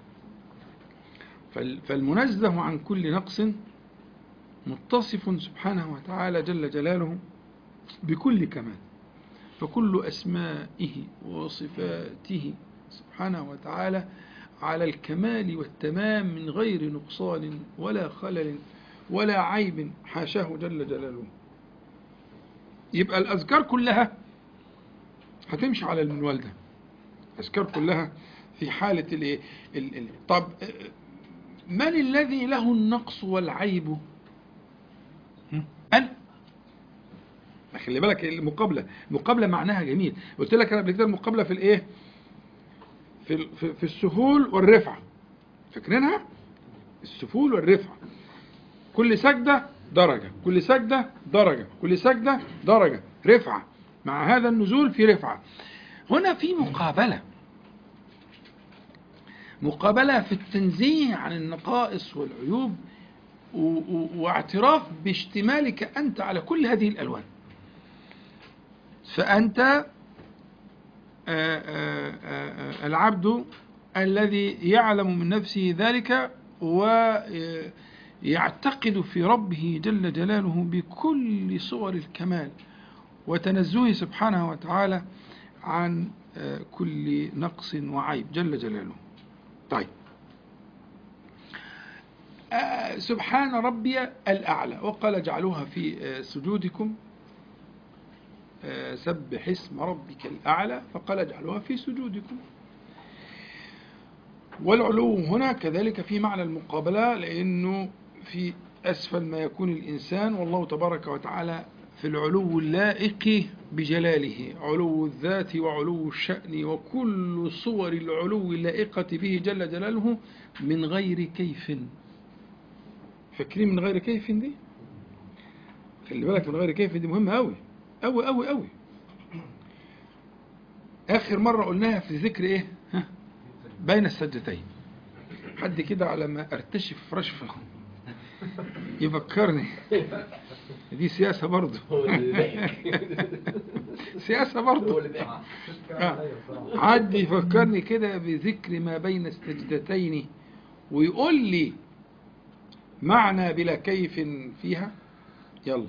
فال- فالمنزه عن كل نقص متصف سبحانه وتعالى جل جلاله بكل كمال فكل أسمائه وصفاته سبحانه وتعالى على الكمال والتمام من غير نقصان ولا خلل ولا عيب حاشاه جل جلاله يبقى الأذكار كلها هتمشي على المنوال ده الأذكار كلها في حالة الايه ال- ال- طب آه، من الذي له النقص والعيب هم؟ أنا خلي بالك المقابلة المقابلة معناها جميل قلت لك أنا قبل كده المقابلة في الإيه في ال- في, في السهول والرفعة فاكرينها السفول والرفعة كل سجدة درجة كل سجدة درجة كل سجدة درجة رفعة مع هذا النزول في رفعة هنا في مقابلة مقابلة في التنزيه عن النقائص والعيوب و- و- واعتراف باشتمالك أنت على كل هذه الألوان فأنت آه، آه، آه، العبد الذي يعلم من نفسه ذلك ويعتقد في ربه جل جلاله بكل صور الكمال وتنزهه سبحانه وتعالى عن آه، كل نقص وعيب جل جلاله طيب آه، سبحان ربي الأعلى وقال اجعلوها في آه، سجودكم آه، سبح اسم ربك الأعلى فقال اجعلوها في سجودكم والعلو هنا كذلك في معنى المقابلة لأنه في أسفل ما يكون الإنسان والله تبارك وتعالى في العلو اللائق بجلاله علو الذات وعلو الشأن وكل صور العلو اللائقة به جل جلاله من غير كيف فاكرين من غير كيف دي خلي بالك من غير كيف دي مهمة أوي أوي أوي أوي آخر مرة قلناها في ذكر إيه ها؟ بين السجدتين حد كده على ما ارتشف رشفة يفكرني دي سياسة برضه هو اللي ضحك سياسة هو برضه اللي ضحك آه. حد يفكرني كده بذكر ما بين السجدتين ويقول لي معنى بلا كيف فيها يلا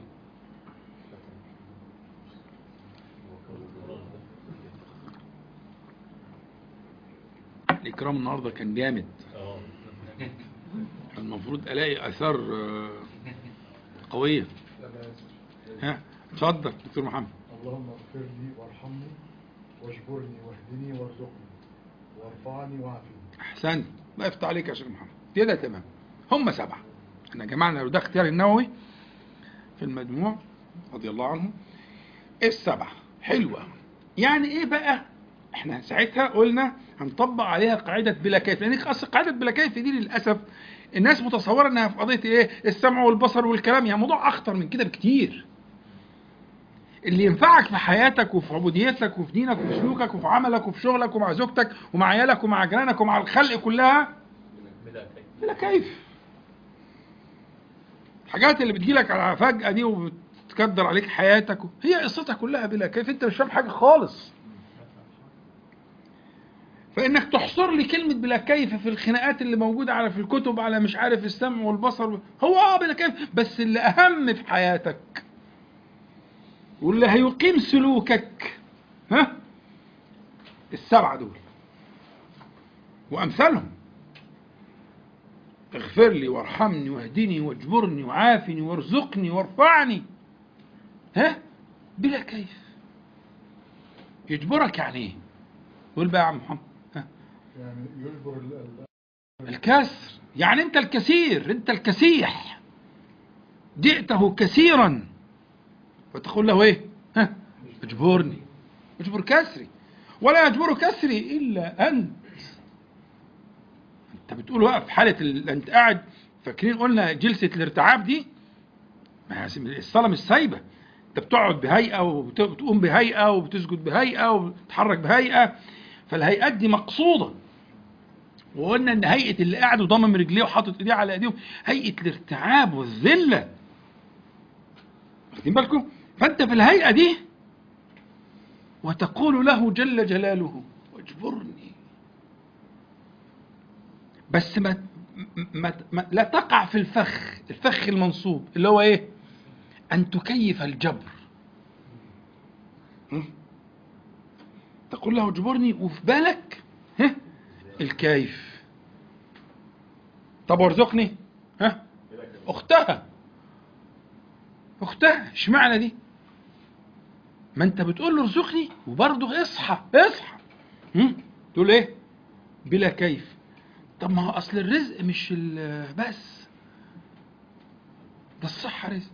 الإكرام النهاردة كان جامد اه المفروض ألاقي آثار آه، قوية ها اتفضل دكتور محمد اللهم اغفر لي وارحمني واجبرني واهدني وارزقني وارفعني وعافني أحسنت الله يفتح عليك يا شيخ محمد كده تمام هم سبعة احنا جمعنا لو ده اختيار النووي في المجموع رضي الله عنه السبعة حلوة يعني ايه بقى احنا ساعتها قلنا هنطبق عليها قاعدة بلا كيف لان اصل قاعدة بلا كيف دي للأسف الناس متصورة انها في قضية ايه السمع والبصر والكلام يعني موضوع اخطر من كده بكتير اللي ينفعك في حياتك وفي عبوديتك وفي دينك وفي سلوكك وفي عملك وفي شغلك ومع زوجتك ومع عيالك ومع جيرانك ومع الخلق كلها بلا كيف بلا كيف الحاجات اللي بتجيلك على فجأة دي وبتقدر عليك حياتك هي قصتها كلها بلا كيف انت مش فاهم حاجة خالص فانك تحصر لي كلمة بلا كيف في الخناقات اللي موجودة على في الكتب على مش عارف السمع والبصر هو اه بلا كيف بس اللي اهم في حياتك واللي هيقيم سلوكك ها السبعة دول وامثالهم اغفر لي وارحمني واهدني واجبرني وعافني وارزقني وارفعني ها بلا كيف يجبرك يعني ايه قول بقى يا عم محمد ها يعني يجبر ال- ال- الكسر يعني انت الكثير انت الكسيح جئته كثيرا فتقول له ايه ها اجبرني اجبر كسري ولا يجبر كسري الا انت انت بتقول بقى في حاله ال... انت قاعد فاكرين قلنا جلسه الارتعاب دي ما هي الصلاه مش سايبه انت بتقعد بهيئه وبتقوم بهيئه وبتسجد بهيئه وبتتحرك بهيئه فالهيئات دي مقصوده وقلنا ان هيئه اللي قاعد وضمم رجليه وحاطط ايديه على ايديهم هيئه الارتعاب والذله واخدين بالكم فانت في الهيئه دي وتقول له جل جلاله واجبرني بس ما, ما, ما لا تقع في الفخ الفخ المنصوب اللي هو ايه ان تكيف الجبر م? تقول له اجبرني وفي بالك ها الكيف طب وارزقني ها اختها اختها اشمعنى دي ما انت بتقول له ارزقني وبرضه اصحى اصحى هم؟ تقول ايه بلا كيف طب ما هو اصل الرزق مش ال- بس ده الصحة رزق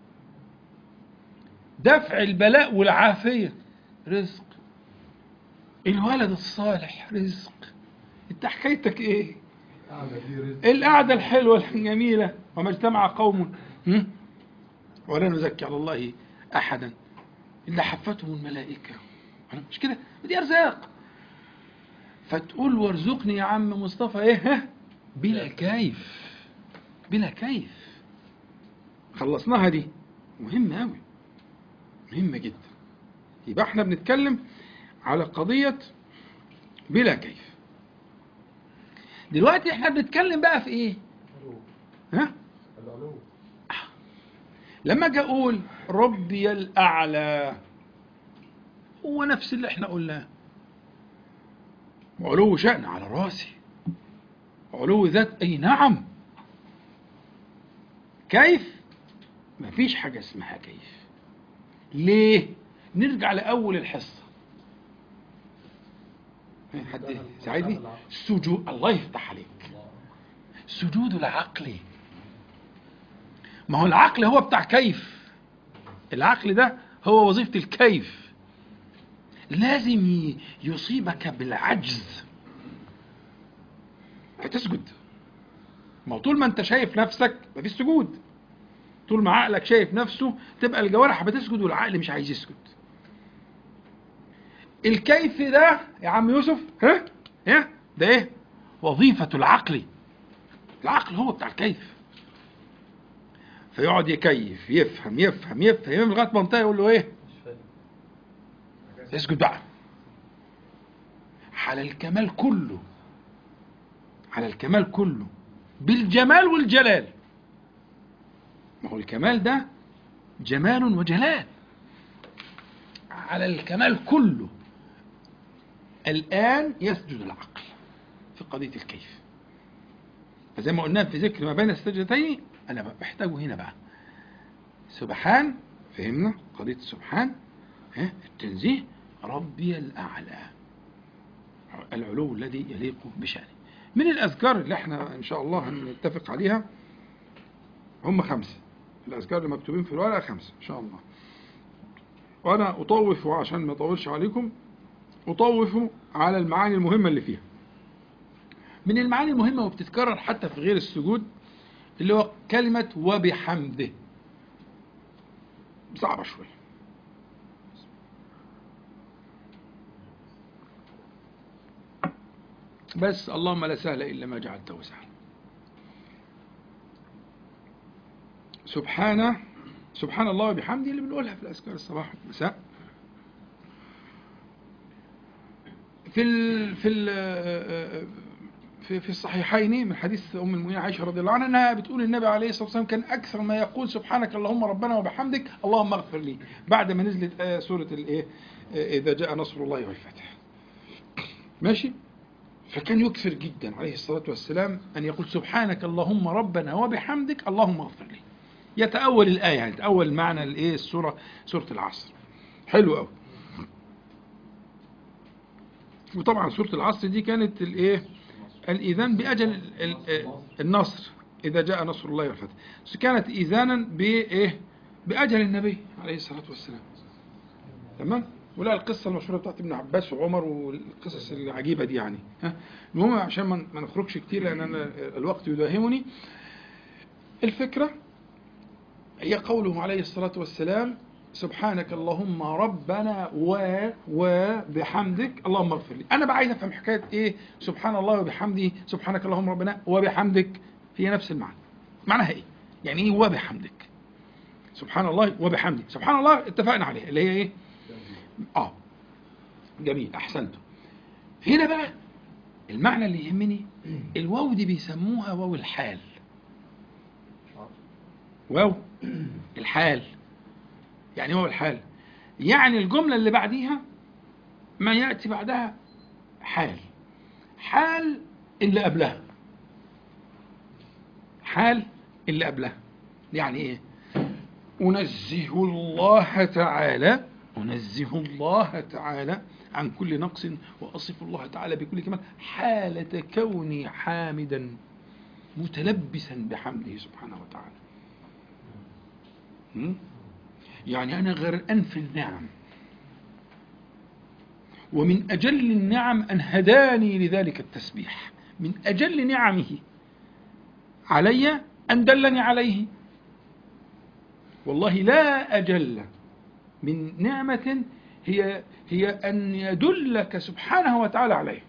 دفع البلاء والعافية رزق الولد الصالح رزق انت حكايتك ايه القعدة دي رزق القعدة الحلوة الجميلة وما اجتمع قوم هم؟ ولا نزكي على الله أحدا إلا حفتهم الملائكة مش كده دي أرزاق فتقول وارزقني يا عم مصطفى إيه ها؟ بلا كيف بلا كيف خلصناها دي مهمة أوي مهمة جدا يبقى احنا بنتكلم على قضية بلا كيف دلوقتي احنا بنتكلم بقى في ايه ها العلو لما اجي اقول ربي الاعلى هو نفس اللي احنا قلناه علو شأن على راسي علو ذات اي نعم كيف مفيش حاجة اسمها كيف ليه نرجع لأول الحصة فين حد ساعدني سجود الله يفتح عليك سجود العقل ما هو العقل هو بتاع كيف العقل ده هو وظيفة الكيف لازم ي- يصيبك بالعجز هتسجد ما هو طول ما انت شايف نفسك مفيش سجود طول ما عقلك شايف نفسه تبقى الجوارح بتسجد والعقل مش عايز يسجد الكيف ده يا عم يوسف ها ها ده ايه وظيفة العقل العقل هو بتاع الكيف فيقعد يكيف يفهم يفهم يفهم, يفهم لغايه منطقه يقول له ايه مش فاهم اسجد بقى على الكمال كله على الكمال كله بالجمال والجلال ما هو الكمال ده جمال وجلال على الكمال كله الآن يسجد العقل في قضية الكيف فزي ما قلنا في ذكر ما بين السجدتين أنا بحتاجه هنا بقى سبحان فهمنا قضية السبحان ها التنزيه ربي الأعلى العلو الذي يليق بشأنه من الأذكار اللي احنا إن شاء الله هنتفق عليها هم خمسة الأذكار اللي مكتوبين في الورقة خمسة إن شاء الله وأنا أطوف عشان ما أطولش عليكم أطوف على المعاني المهمة اللي فيها من المعاني المهمة وبتتكرر حتى في غير السجود اللي هو كلمة وبحمده صعبة شوية بس اللهم لا سهل إلا ما جعلته سهلا سبحانه سبحان الله وبحمده اللي بنقولها في الأذكار الصباح والمساء في ال في ال في في الصحيحين من حديث ام المؤمنين عائشه رضي الله عنها انها بتقول النبي عليه الصلاه والسلام كان اكثر ما يقول سبحانك اللهم ربنا وبحمدك اللهم اغفر لي بعد ما نزلت آية سوره الايه آه، اذا جاء نصر الله والفتح ماشي فكان يكثر جدا عليه الصلاه والسلام ان يقول سبحانك اللهم ربنا وبحمدك اللهم اغفر لي يتاول الايه يعني يتاول معنى الايه السوره سوره العصر حلو قوي وطبعا سوره العصر دي كانت الايه الإذان بأجل ال- ال- النصر إذا جاء نصر الله والفتح بس كانت إذانا بإيه بأجل النبي عليه الصلاة والسلام تمام ولا القصة المشهورة بتاعت ابن عباس وعمر والقصص العجيبة دي يعني ها المهم عشان ما ما نخرجش كتير لأن أنا الوقت يداهمني الفكرة هي قوله عليه الصلاة والسلام سبحانك اللهم ربنا و وبحمدك اللهم اغفر لي انا بقى عايز افهم حكايه ايه سبحان الله وبحمده سبحانك اللهم ربنا وبحمدك هي نفس المعنى معناها ايه يعني ايه وبحمدك سبحان الله وبحمده سبحان الله اتفقنا عليها اللي هي ايه اه جميل احسنتم هنا بقى المعنى اللي يهمني الواو دي بيسموها واو الحال واو الحال يعني هو الحال يعني الجملة اللي بعديها ما يأتي بعدها حال حال اللي قبلها حال اللي قبلها يعني ايه أنزه الله تعالى أنزه الله تعالى عن كل نقص وأصف الله تعالى بكل كمال حالة كوني حامدا متلبسا بحمده سبحانه وتعالى م? يعني أنا غرقان في النعم ومن أجل النعم أن هداني لذلك التسبيح من أجل نعمه علي أن دلني عليه والله لا أجل من نعمة هي هي أن يدلك سبحانه وتعالى عليه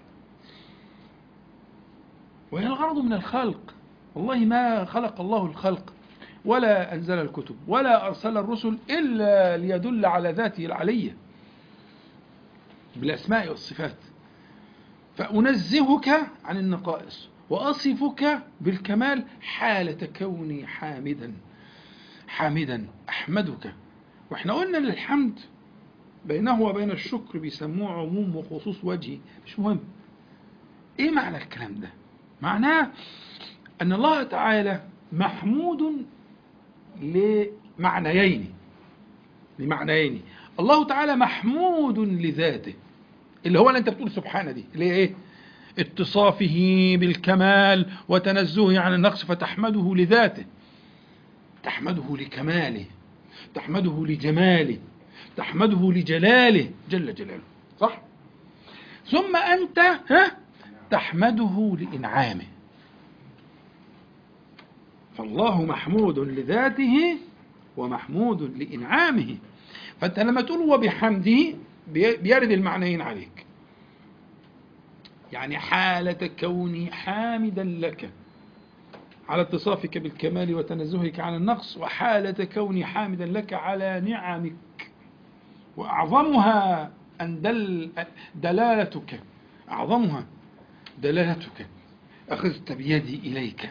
وهي الغرض من الخلق والله ما خلق الله الخلق ولا أنزل الكتب ولا أرسل الرسل إلا ليدل على ذاته العلية بالأسماء والصفات فأنزهك عن النقائص وأصفك بالكمال حالة كوني حامدا حامدا أحمدك وإحنا قلنا للحمد بينه وبين الشكر بيسموه عموم وخصوص وجهي مش مهم إيه معنى الكلام ده معناه أن الله تعالى محمود لمعنيين لمعنيين الله تعالى محمود لذاته اللي هو اللي انت بتقول سبحانه دي اللي هي ايه اتصافه بالكمال وتنزهه عن النقص فتحمده لذاته تحمده لكماله تحمده لجماله تحمده لجلاله جل جلاله صح ثم انت ها تحمده لانعامه فالله محمود لذاته ومحمود لإنعامه فأنت لما تقول وبحمده بيرد المعنيين عليك يعني حالة كوني حامدا لك على اتصافك بالكمال وتنزهك عن النقص وحالة كوني حامدا لك على نعمك وأعظمها أن دل دلالتك أعظمها دلالتك أخذت بيدي إليك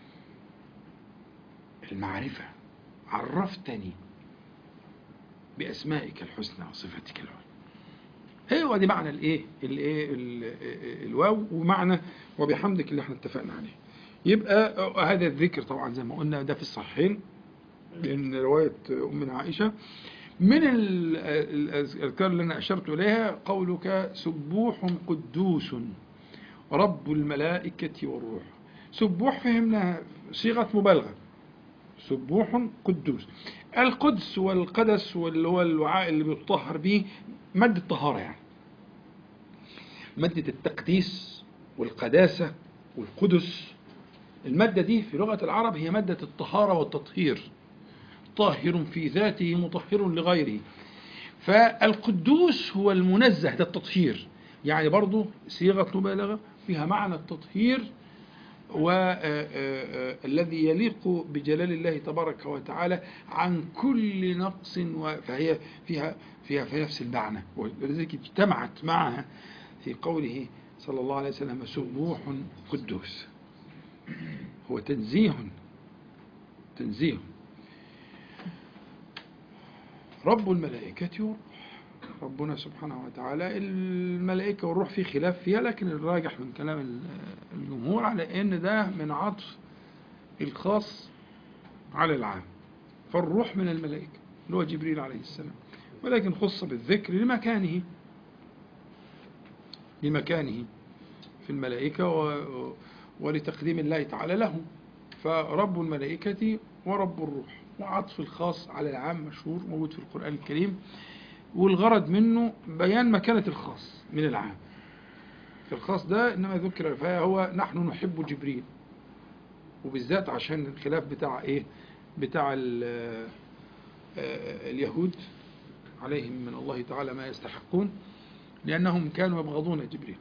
المعرفة عرفتني بأسمائك الحسنى وصفاتك العلى هو دي معنى الايه الايه الواو ومعنى وبحمدك اللي احنا اتفقنا عليه يبقى هذا الذكر طبعا زي ما قلنا ده في الصحيحين من رواية أمنا عائشة من الأذكار اللي أنا أشرت إليها قولك سبوح قدوس رب الملائكة والروح سبوح فهمنا صيغة مبالغة سبوح قدوس القدس والقدس واللي هو الوعاء اللي بيطهر به مادة طهارة يعني مادة التقديس والقداسة والقدس المادة دي في لغة العرب هي مادة الطهارة والتطهير طاهر في ذاته مطهر لغيره فالقدوس هو المنزه ده التطهير يعني برضه صيغة مبالغة فيها معنى التطهير والذي يليق بجلال الله تبارك وتعالى عن كل نقص و- فهي فيها فيها في نفس المعنى ولذلك اجتمعت معها في قوله صلى الله عليه وسلم سبوح قدوس هو تنزيه تنزيه رب الملائكة والروح ربنا سبحانه وتعالى الملائكة والروح في خلاف فيها لكن الراجح من كلام ال- الجمهور على ان ده من عطف الخاص على العام فالروح من الملائكة اللي هو جبريل عليه السلام ولكن خص بالذكر لمكانه لمكانه في الملائكة و- ولتقديم الله تعالى له فرب الملائكة ورب الروح وعطف الخاص على العام مشهور موجود في القرآن الكريم والغرض منه بيان مكانة الخاص من العام في الخاص ده إنما ذكر فهو نحن نحب جبريل وبالذات عشان الخلاف بتاع إيه بتاع ال- آه، اليهود عليهم من الله تعالى ما يستحقون لأنهم كانوا يبغضون جبريل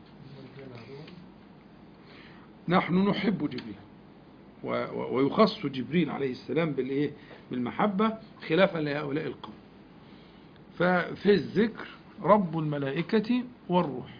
نحن نحب جبريل و- و- ويخص جبريل عليه السلام بالإيه بالمحبة خلافا لهؤلاء القوم ففي الذكر رب الملائكة والروح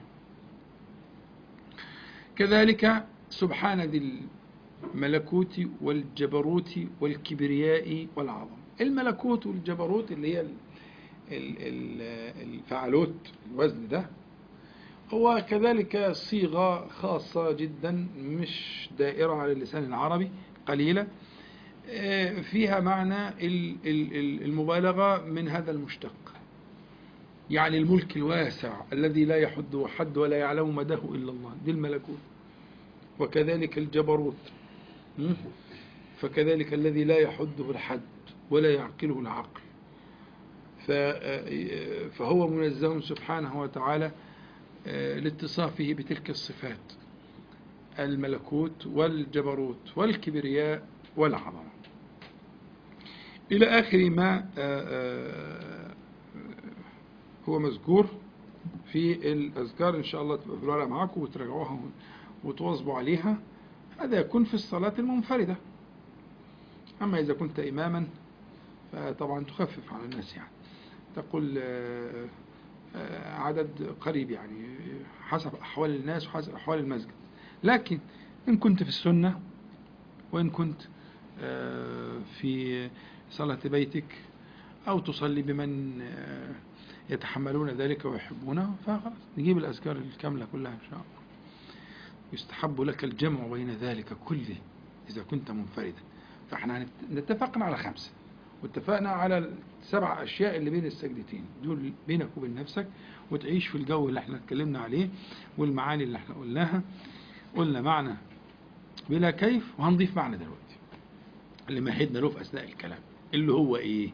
كذلك سبحان ذي الملكوت والجبروت والكبرياء والعظم الملكوت والجبروت اللي هي ال- ال- ال- الفعلوت الوزن ده هو كذلك صيغة خاصة جدا مش دائرة على اللسان العربي قليلة آه، فيها معنى ال- ال- ال- المبالغة من هذا المشتق يعني الملك الواسع الذي لا يحده حد ولا يعلم مداه إلا الله دي الملكوت وكذلك الجبروت م? فكذلك الذي لا يحده الحد ولا يعقله العقل ف- فهو منزه سبحانه وتعالى آه، لاتصافه بتلك الصفات الملكوت والجبروت والكبرياء والعظمة إلى آخر ما آه، آه، هو مذكور في الأذكار إن شاء الله تبقى في الورقة معاكم وتراجعوها وتواظبوا عليها هذا يكون في الصلاة المنفردة أما إذا كنت إماما فطبعا تخفف على الناس يعني تقول آه، آه، عدد قريب يعني حسب أحوال الناس وحسب أحوال المسجد لكن إن كنت في السنة وإن كنت آه، في صلاة بيتك أو تصلي بمن آه، يتحملون ذلك ويحبونه فخلاص نجيب الأذكار الكاملة كلها إن شاء الله يستحب لك الجمع بين ذلك كله إذا كنت منفردا فاحنا هنت- اتفقنا على خمسة واتفقنا على السبع أشياء اللي بين السجدتين دول بينك وبين نفسك وتعيش في الجو اللي احنا اتكلمنا عليه والمعاني اللي احنا قلناها قلنا معنى بلا كيف وهنضيف معنى دلوقتي اللي مهدنا له في أثناء الكلام اللي هو إيه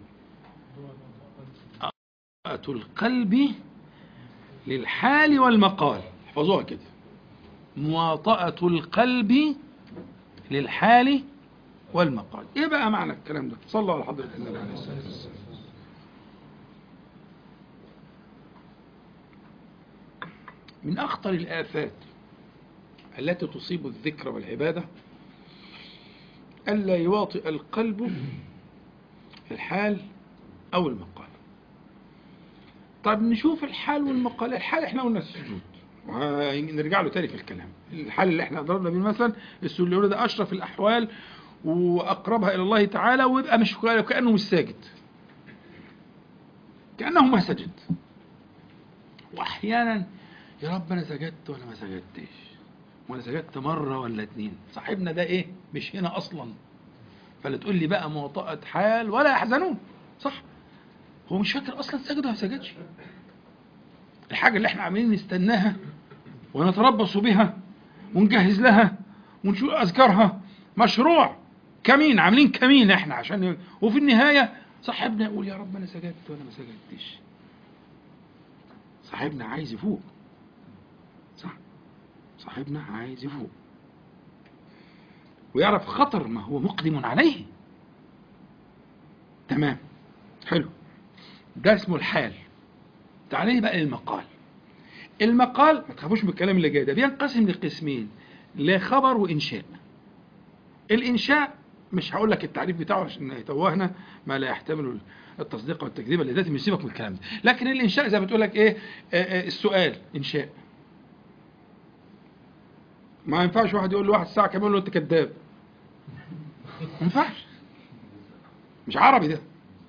قراءة القلب للحال والمقال احفظوها كده مواطأة القلب للحال والمقال ايه بقى معنى الكلام ده صلى على حضرة النبي عليه الصلاة والسلام من أخطر الآفات التي تصيب الذكر والعبادة ألا يواطئ القلب الحال أو المقال طب نشوف الحال والمقال الحال احنا قلنا السجود ونرجع له تاني في الكلام الحال اللي احنا ضربنا بيه مثلا السجود اللي قلنا ده اشرف الاحوال واقربها الى الله تعالى ويبقى مش كانه مش ساجد كانه ما سجد واحيانا يا رب انا سجدت ولا ما سجدتش وانا سجدت مره ولا اتنين صاحبنا ده ايه مش هنا اصلا فلا تقول لي بقى مواطأة حال ولا يحزنون صح هو مش فاكر اصلا سجد ولا ما سجدش الحاجه اللي احنا عاملين نستناها ونتربص بها ونجهز لها ونشوف اذكارها مشروع كمين عاملين كمين احنا عشان ي... وفي النهايه صاحبنا يقول يا رب انا سجدت ولا ما سجدتش صاحبنا عايز يفوق صح صاحبنا عايز يفوق ويعرف خطر ما هو مقدم عليه تمام حلو ده اسمه الحال تعالى بقى للمقال المقال ما تخافوش من الكلام اللي جاي ده بينقسم لقسمين لخبر وانشاء الانشاء مش هقول لك التعريف بتاعه عشان يتوهنا ما لا يحتمل التصديق والتكذيب لذاته من سيبك من الكلام ده لكن الانشاء زي ما بتقول لك ايه آه، آه، السؤال انشاء ما ينفعش واحد يقول لواحد ساعه كمان يقول له انت كذاب ما ينفعش مش عربي ده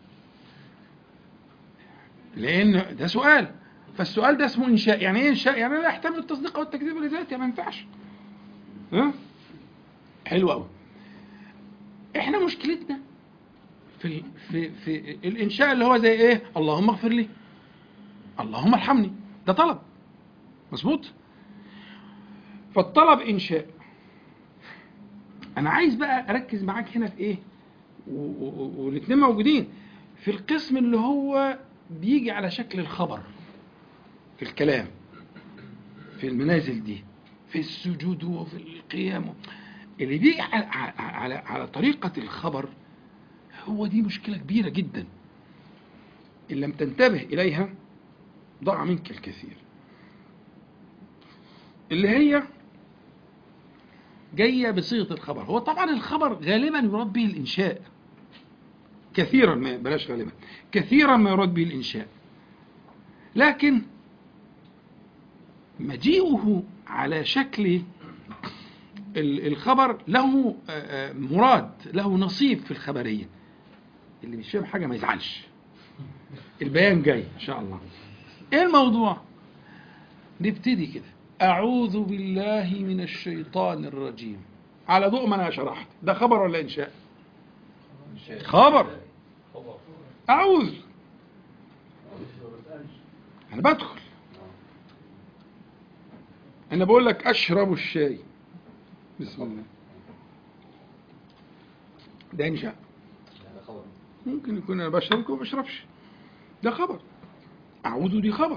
لان ده سؤال فالسؤال ده اسمه انشاء يعني ايه انشاء يعني لا يحتمل التصديق او التكذيب لذاته ما ينفعش ها حلو قوي احنا مشكلتنا في في في الانشاء اللي هو زي ايه اللهم اغفر لي اللهم ارحمني ده طلب مظبوط فالطلب انشاء انا عايز بقى اركز معاك هنا في ايه والاثنين موجودين في القسم اللي هو بيجي على شكل الخبر في الكلام في المنازل دي في السجود وفي القيام اللي بيجي على, على, على طريقة الخبر هو دي مشكلة كبيرة جدا إن لم تنتبه إليها ضاع منك الكثير اللي هي جاية بصيغة الخبر هو طبعا الخبر غالبا يراد به الإنشاء كثيرا ما بلاش غالبا كثيرا ما يراد به الإنشاء لكن مجيئه على شكل الخبر له مراد له نصيب في الخبرية اللي مش فاهم حاجة ما يزعلش البيان جاي إن شاء الله إيه الموضوع نبتدي كده أعوذ بالله من الشيطان الرجيم على ضوء ما أنا شرحت ده خبر ولا إنشاء خبر أعوذ أنا بدخل أنا بقول لك أشرب الشاي بسم الله ده إنشاء ممكن يكون أنا بشرب وما بشربش ده خبر أعوذ دي خبر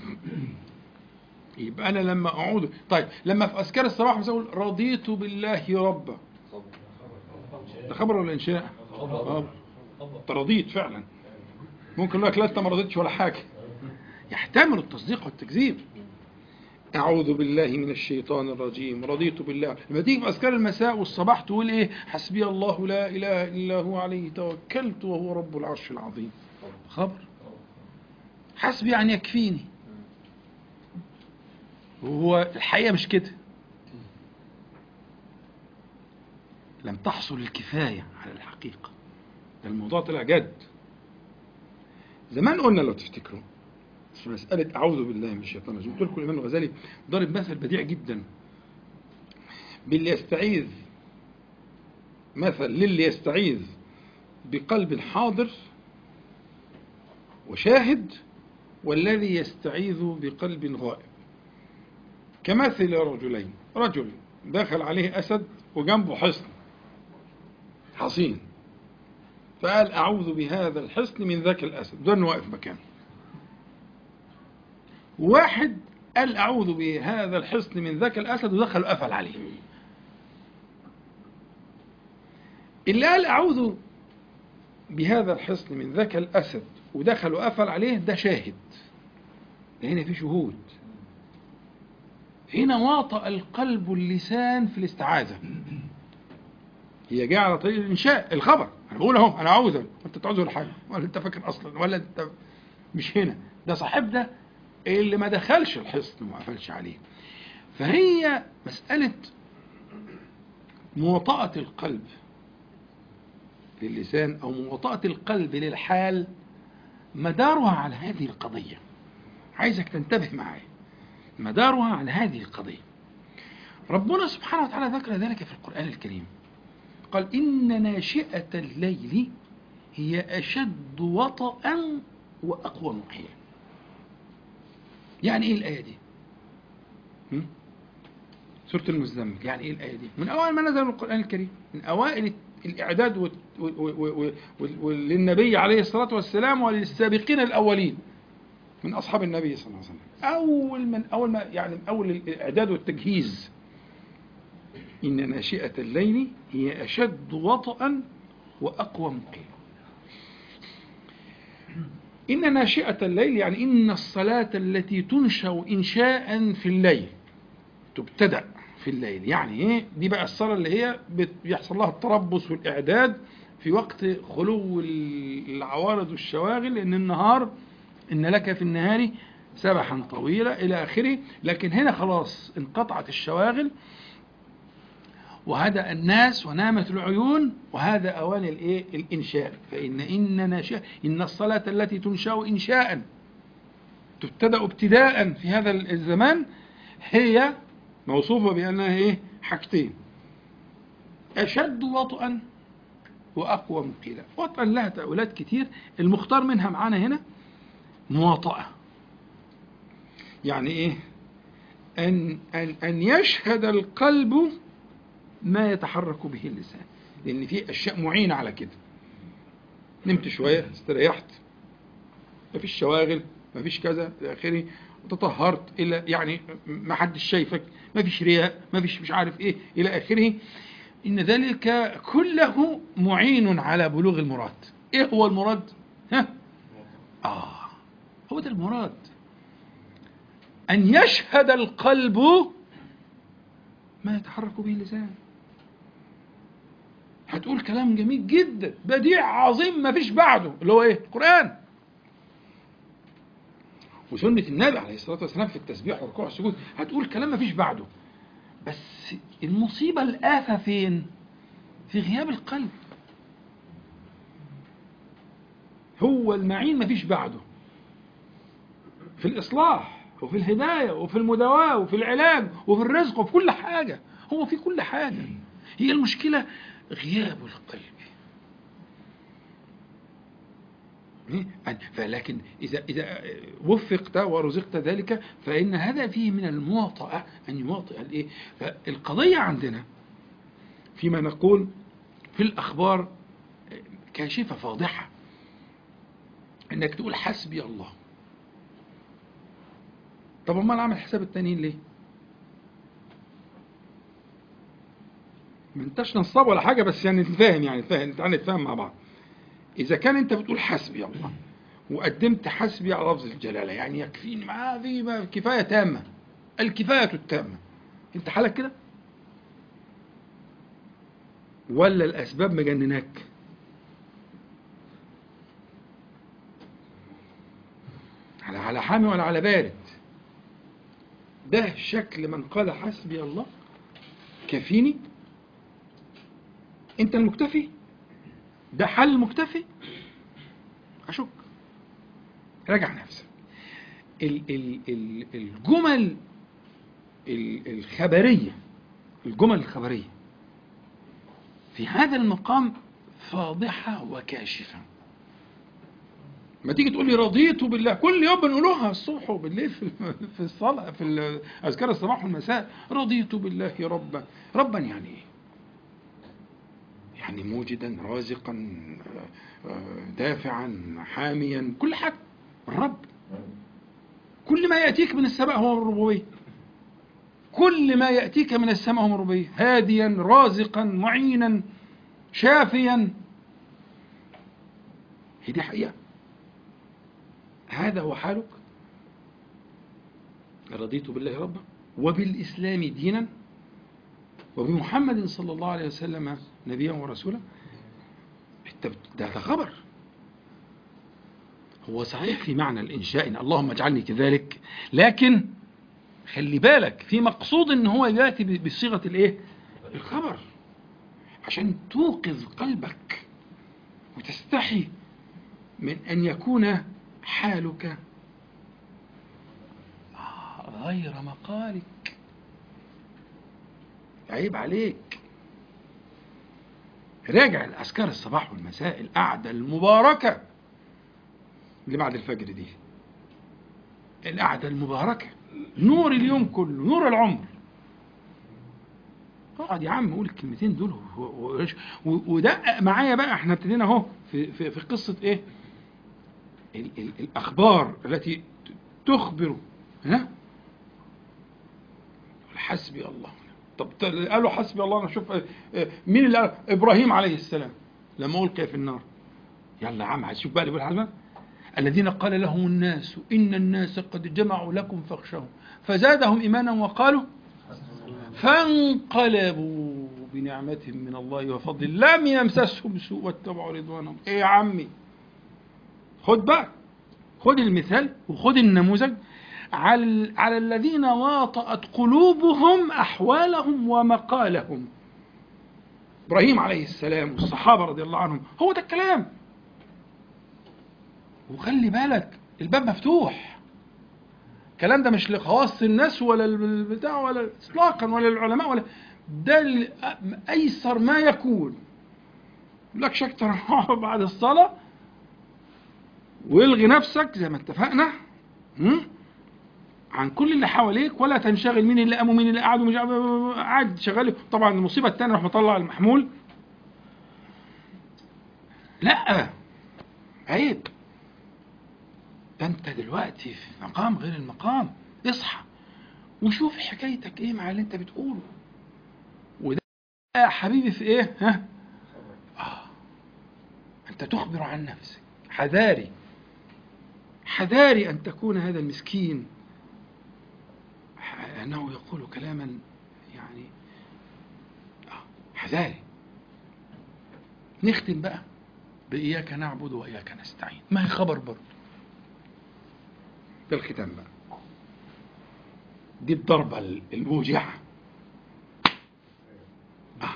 يبقى أنا لما أعوذ طيب لما في أذكار الصباح مثلا أقول رضيت بالله ربا ده خبر ولا إنشاء؟ خبر أنت رضيت فعلا ممكن يقول لك لا أنت ما رضيتش ولا حاجة يحتمل التصديق والتكذيب أعوذ بالله من الشيطان الرجيم رضيت بالله لما تيجي في أذكار المساء والصباح تقول إيه حسبي الله لا إله إلا هو عليه توكلت وهو رب العرش العظيم خبر حسبي يعني يكفيني وهو الحقيقة مش كده لم تحصل الكفاية على الحقيقة ده الموضوع طلع جد زمان قلنا لو تفتكروا في مسألة أعوذ بالله من الشيطان الرجيم قلت لكم الإمام الغزالي ضرب مثل بديع جدا باللي يستعيذ مثل للي يستعيذ بقلب حاضر وشاهد والذي يستعيذ بقلب غائب كمثل رجلين رجل دخل عليه أسد وجنبه حصن حصين فقال أعوذ بهذا الحصن من ذاك الأسد دون واقف مكانه واحد قال أعوذ بهذا الحصن من ذاك الأسد ودخل وقفل عليه اللي قال أعوذ بهذا الحصن من ذاك الأسد ودخل وقفل عليه ده شاهد ده هنا في شهود هنا واطأ القلب اللسان في الاستعاذة هي جايه على طريق الإنشاء الخبر أنا بقول أهو أنا عاوز أنت تعوذ ولا حاجة ولا أنت فاكر أصلا ولا أنت مش هنا ده صاحب ده اللي ما دخلش الحصن وما قفلش عليه فهي مسألة مواطأة القلب للسان أو مواطأة القلب للحال مدارها على هذه القضية عايزك تنتبه معايا مدارها على هذه القضية ربنا سبحانه وتعالى ذكر ذلك في القرآن الكريم قال إن ناشئة الليل هي أشد وطئا وأقوى مقيا يعني إيه الآية دي هم؟ سورة المزمل يعني إيه الآية دي من أوائل ما نزل من القرآن الكريم من أوائل الإعداد للنبي عليه الصلاة والسلام وللسابقين الأولين من أصحاب النبي صلى الله عليه وسلم أول من أول ما يعني أول الإعداد والتجهيز إن ناشئة الليل هي أشد وطئا وأقوى مقيم إن ناشئة الليل يعني إن الصلاة التي تنشأ إنشاء في الليل تبتدأ في الليل يعني إيه دي بقى الصلاة اللي هي بت- بيحصل لها التربص والإعداد في وقت خلو العوارض والشواغل لأن النهار إن لك في النهار سبحا طويلا إلى آخره لكن هنا خلاص انقطعت الشواغل وهدأ الناس ونامت العيون وهذا أوان الإيه الإنشاء فإن إن ناشئ إن الصلاة التي تنشأ إنشاء تبتدأ ابتداء في هذا الزمان هي موصوفة بأنها إيه حاجتين أشد وطئا وأقوى قيلا وطئا لها تأويلات كتير المختار منها معانا هنا مواطأة يعني إيه أن, أن, أن يشهد القلب ما يتحرك به اللسان لأن في أشياء معينة على كده نمت شوية استريحت مفيش شواغل مفيش كذا إلى آخره تطهرت إلى يعني ما حدش شايفك مفيش رياء مفيش مش عارف إيه إلى آخره إن ذلك كله معين على بلوغ المراد إيه هو المراد؟ ها؟ آه هو ده المراد أن يشهد القلب ما يتحرك به اللسان هتقول كلام جميل جدا بديع عظيم ما فيش بعده اللي هو ايه القرآن وسنة النبي عليه الصلاة والسلام في التسبيح والركوع والسجود هتقول كلام ما فيش بعده بس المصيبة الآفة فين في غياب القلب هو المعين ما فيش بعده في الإصلاح وفي الهداية وفي المداواة وفي العلاج وفي الرزق وفي كل حاجة هو في كل حاجة هي المشكلة غياب القلب فلكن إذا إذا وفقت ورزقت ذلك فإن هذا فيه من المواطأة أن يواطئ الإيه؟ فالقضية عندنا فيما نقول في الأخبار كاشفة فاضحة إنك تقول حسبي الله طب امال اعمل حساب التانيين ليه؟ ما انتش نصاب ولا حاجه بس يعني نتفاهم يعني نتفاهم تعالى نتفاهم مع بعض. اذا كان انت بتقول حسبي الله وقدمت حسبي على لفظ الجلاله يعني يكفيني ما في ما كفايه تامه الكفايه التامه انت حالك كده؟ ولا الاسباب مجنناك؟ على على حامي ولا على بارد؟ ده شكل من قال حسبي الله كفيني انت المكتفي ده حل المكتفي اشك راجع نفسك ال ال ال الجمل ال الخبريه الجمل الخبريه في هذا المقام فاضحه وكاشفه ما تيجي تقول لي رضيت بالله كل يوم بنقولوها الصبح وبالليل في في الصلاه في اذكار الصباح والمساء رضيت بالله ربا ربا يعني ايه يعني موجدا رازقا دافعا حاميا كل حاجه الرب كل ما ياتيك من السماء هو من الربوبيه كل ما ياتيك من السماء هو من الربوبيه هاديا رازقا معينا شافيا هي دي حقيقه هذا هو حالك رضيت بالله ربا وبالإسلام دينا وبمحمد صلى الله عليه وسلم نبيا ورسولا ده خبر هو صحيح في معنى الإنشاء إن اللهم اجعلني كذلك لكن خلي بالك في مقصود ان هو ياتي بصيغه الايه الخبر عشان توقظ قلبك وتستحي من ان يكون حالك غير مقالك عيب عليك راجع الأذكار الصباح والمساء القعدة المباركة اللي بعد الفجر دي القعدة المباركة نور اليوم كله نور العمر اقعد يا عم قول الكلمتين دول ودقق معايا بقى احنا ابتدينا اهو في, في, في قصه ايه ال ال الأخبار التي تخبر ها حسبي الله طب قالوا حسبي الله انا اشوف مين اللي قال ابراهيم عليه السلام لما القي في النار يلا يا عم هتشوف بقى اللي بيقول حسبي الذين قال لهم الناس إن الناس قد جمعوا لكم فاخشوهم فزادهم إيمانا وقالوا فانقلبوا بنعمة من الله وفضل لم يمسسهم سوء واتبعوا رضوانهم إيه يا عمي خد بقى خد المثال وخد النموذج على على الذين واطأت قلوبهم أحوالهم ومقالهم إبراهيم عليه السلام والصحابة رضي الله عنهم هو ده الكلام وخلي بالك الباب مفتوح الكلام ده مش لخواص الناس ولا البتاع ولا اطلاقا ولا العلماء ولا ده ال- ايسر ما يكون لك اكتر بعد الصلاه والغي نفسك زي ما اتفقنا م? عن كل اللي حواليك ولا تنشغل مين اللي قام ومين اللي قعد ومش عارف- قاعد شغال طبعا المصيبه الثانيه راح مطلع المحمول لا عيب ده انت دلوقتي في مقام غير المقام اصحى وشوف حكايتك ايه مع اللي انت بتقوله وده يا حبيبي في ايه ها آه. انت تخبر عن نفسك حذاري حذاري ان تكون هذا المسكين ح- انه يقول كلاما يعني آه. حذاري نختم بقى بإياك نعبد وإياك نستعين ما هي خبر برضه ده الختام بقى دي الضربة ال- الموجعة آه.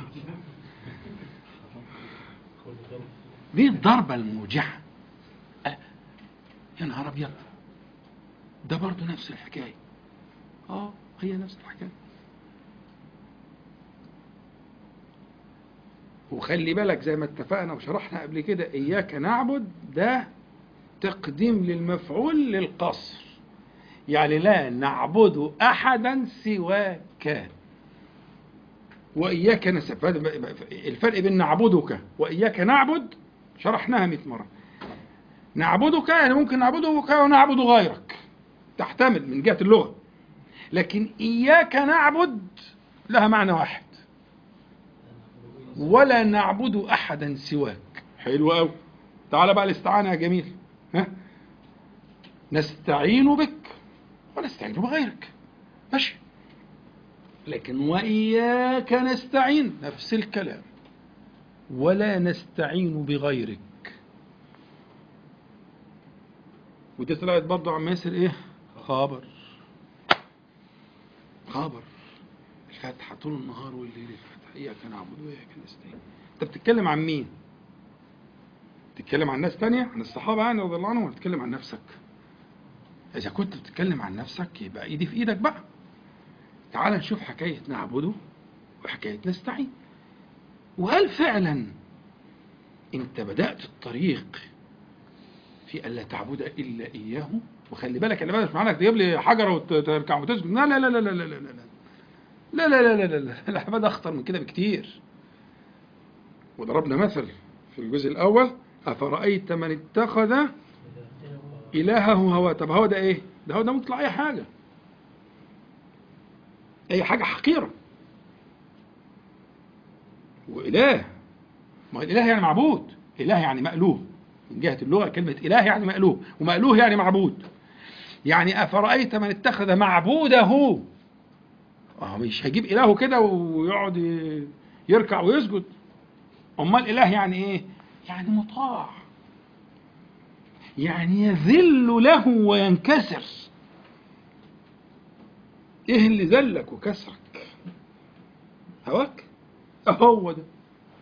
دي الضربة الموجعة آه. يا نهار أبيض ده برضه نفس الحكاية اه هي نفس الحكاية وخلي بالك زي ما اتفقنا وشرحنا قبل كده إياك نعبد ده تقديم للمفعول للقصر يعني لا نعبد أحدا سواك وإياك نستفاد الفرق بين نعبدك وإياك نعبد شرحناها 100 مرة نعبدك يعني ممكن نعبدك ونعبد غيرك تحتمل من جهة اللغة لكن إياك نعبد لها معنى واحد ولا نعبد أحدا سواك حلو قوي تعال بقى الاستعانة يا جميل ها نستعين بك ونستعين بغيرك ماشي لكن وإياك نستعين نفس الكلام ولا نستعين بغيرك ودي طلعت برضه عم ياسر ايه خابر خابر الفاتحة طول النهار والليل الفاتحة إياك نعبد وإياك نستعين أنت بتتكلم عن مين؟ بتتكلم عن ناس تانية عن الصحابة يعني رضي الله عنهم ولا بتتكلم عن نفسك؟ إذا كنت بتتكلم عن نفسك يبقى إيدي في إيدك بقى تعال نشوف حكاية نعبده وحكاية نستعين وهل فعلا أنت بدأت الطريق في ألا تعبد إلا إياه وخلي بالك اللي مش معناك تجيب لي حجرة وتركع وتسجد لا لا لا لا لا لا لا لا لا لا لا لا لا لا العبادة أخطر من كده بكتير وضربنا مثل في الجزء الأول أفرأيت من اتخذ إلهه هواه طب هو ده إيه؟ ده هو ده مطلع أي حاجة أي حاجة حقيرة وإله ما الإله يعني معبود إله يعني مألوه من جهة اللغة كلمة إله يعني مألوه ومألوه يعني معبود يعني أفرأيت من اتخذ معبوده اه مش هيجيب إلهه كده ويقعد ي- يركع ويسجد أمال إله يعني إيه؟ يعني مطاع يعني يذل له وينكسر إيه اللي ذلك وكسرك؟ هواك؟ أهو ده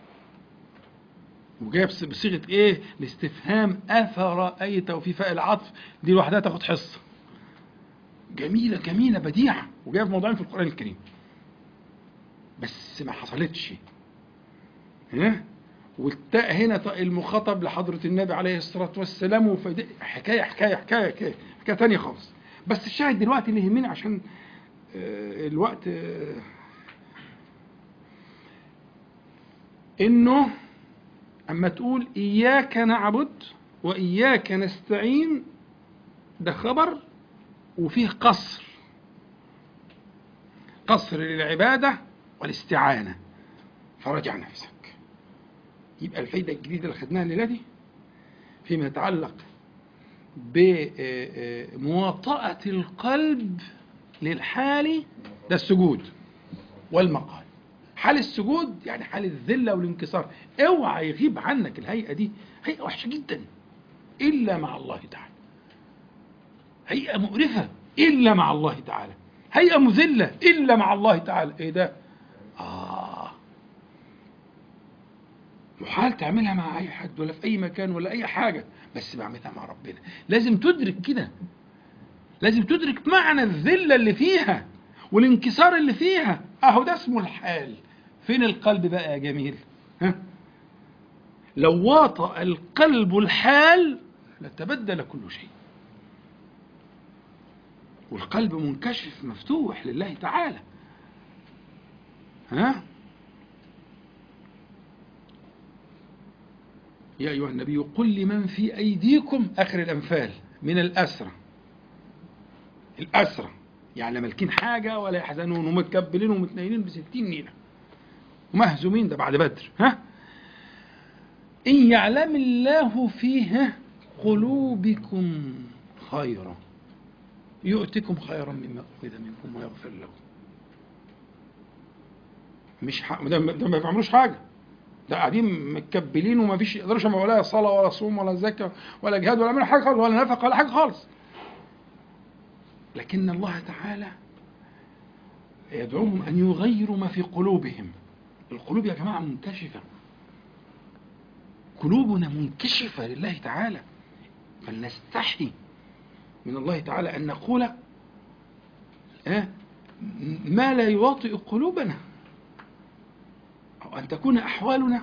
وجايب بص- بصيغه ايه؟ الاستفهام افرايت وفي فاء العطف دي لوحدها تاخد حصه. جميله جميله بديعه وجايب موضوعين في القران الكريم. بس ما حصلتش. ها؟ والتاء هنا تاء المخاطب لحضره النبي عليه الصلاه والسلام وفد... حكايه حكايه حكايه حكايه حكايه ثانيه خالص. بس الشاهد دلوقتي اللي يهمني عشان آه، الوقت آه، انه اما تقول اياك نعبد واياك نستعين ده خبر وفيه قصر قصر للعباده والاستعانه فراجع نفسك يبقى الفايده الجديده اللي خدناها الليله دي فيما يتعلق بمواطأة القلب للحال ده السجود والمقال حال السجود يعني حال الذلة والانكسار اوعى يغيب عنك الهيئة دي هيئة وحشة جدا إلا مع الله تعالى هيئة مقرفة إلا مع الله تعالى هيئة مذلة إلا مع الله تعالى إيه ده آه محال تعملها مع أي حد ولا في أي مكان ولا أي حاجة بس بعملها مع ربنا لازم تدرك كده لازم تدرك معنى الذلة اللي فيها والانكسار اللي فيها أهو ده اسمه الحال فين القلب بقى يا جميل ها؟ لو واطأ القلب الحال لتبدل كل شيء والقلب منكشف مفتوح لله تعالى ها يا أيها النبي قل لمن في أيديكم آخر الأنفال من الأسرة الأسرة يعني لا مالكين حاجة ولا يحزنون ومتكبلين ومتنيلين بستين نيلة ومهزومين ده بعد بدر ها إن يعلم الله فيها قلوبكم خيرا يؤتكم خيرا مما أخذ منكم ويغفر لكم مش ح... ده, ده ما بيعملوش حاجة ده قاعدين متكبلين وما فيش يقدروش يعملوا ولا صلاة ولا صوم ولا زكاة ولا جهاد ولا يعملوا حاجة خالص ولا نفقة ولا حاجة خالص لكن الله تعالى يدعوهم أن يغيروا ما في قلوبهم القلوب يا جماعة منكشفة قلوبنا منكشفة لله تعالى فلنستحي من الله تعالى أن نقول آه، ما لا يواطئ قلوبنا أو أن تكون أحوالنا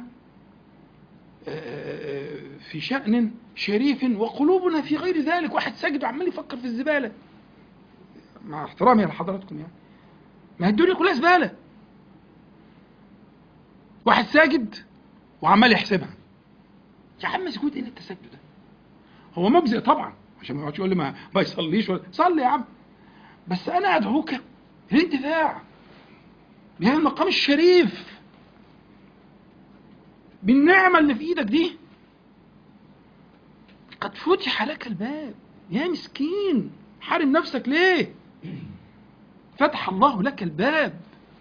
آه، في شأن شريف وقلوبنا في غير ذلك واحد ساجد وعمال يفكر في الزبالة مع احترامي لحضراتكم يعني ما هي الدنيا كلها زبالة واحد ساجد وعمال يحسبها يا عم سجود ايه التسجد ده هو مجزئ طبعا عشان ما يقعدش يقول لي ما ما يصليش ولا صلي يا عم بس انا ادعوك للانتفاع بهذا المقام الشريف بالنعمه اللي في ايدك دي قد فتح لك الباب يا مسكين حارم نفسك ليه فتح الله لك الباب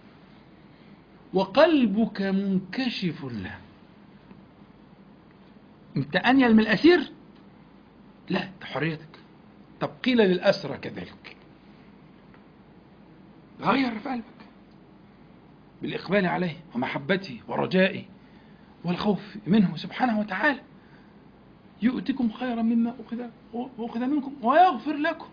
وقلبك منكشف له انت انيل من الاسير لا ده حريتك طب قيل للاسرى كذلك غير في قلبك بالاقبال عليه ومحبته ورجائه والخوف منه سبحانه وتعالى يؤتكم خيرا مما اخذ اخذ منكم ويغفر لكم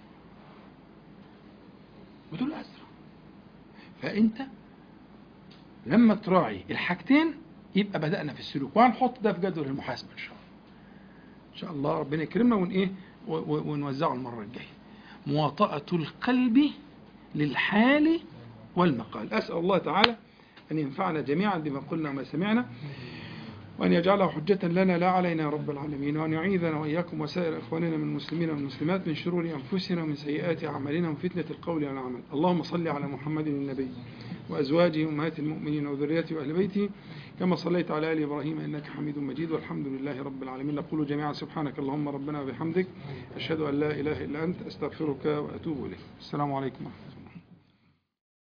ودول اسرى فانت لما تراعي الحاجتين يبقى بدأنا في السلوك وهنحط ده في جدول المحاسبة إن شاء الله إن شاء الله ربنا يكرمنا ون إيه و- و- ونوزعه المرة الجاية مواطأة القلب للحال والمقال أسأل الله تعالى أن ينفعنا جميعا بما قلنا وما سمعنا وأن يجعله حجة لنا لا علينا يا رب العالمين وأن يعيذنا وإياكم وسائر إخواننا من المسلمين والمسلمات من شرور أنفسنا ومن سيئات أعمالنا ومن فتنة القول والعمل اللهم صل على محمد النبي وأزواجه أمهات المؤمنين وذريته وأهل بيته كما صليت على آل إبراهيم إنك حميد مجيد والحمد لله رب العالمين نقول جميعا سبحانك اللهم ربنا وبحمدك أشهد أن لا إله إلا أنت أستغفرك وأتوب إليك السلام عليكم ورحمة الله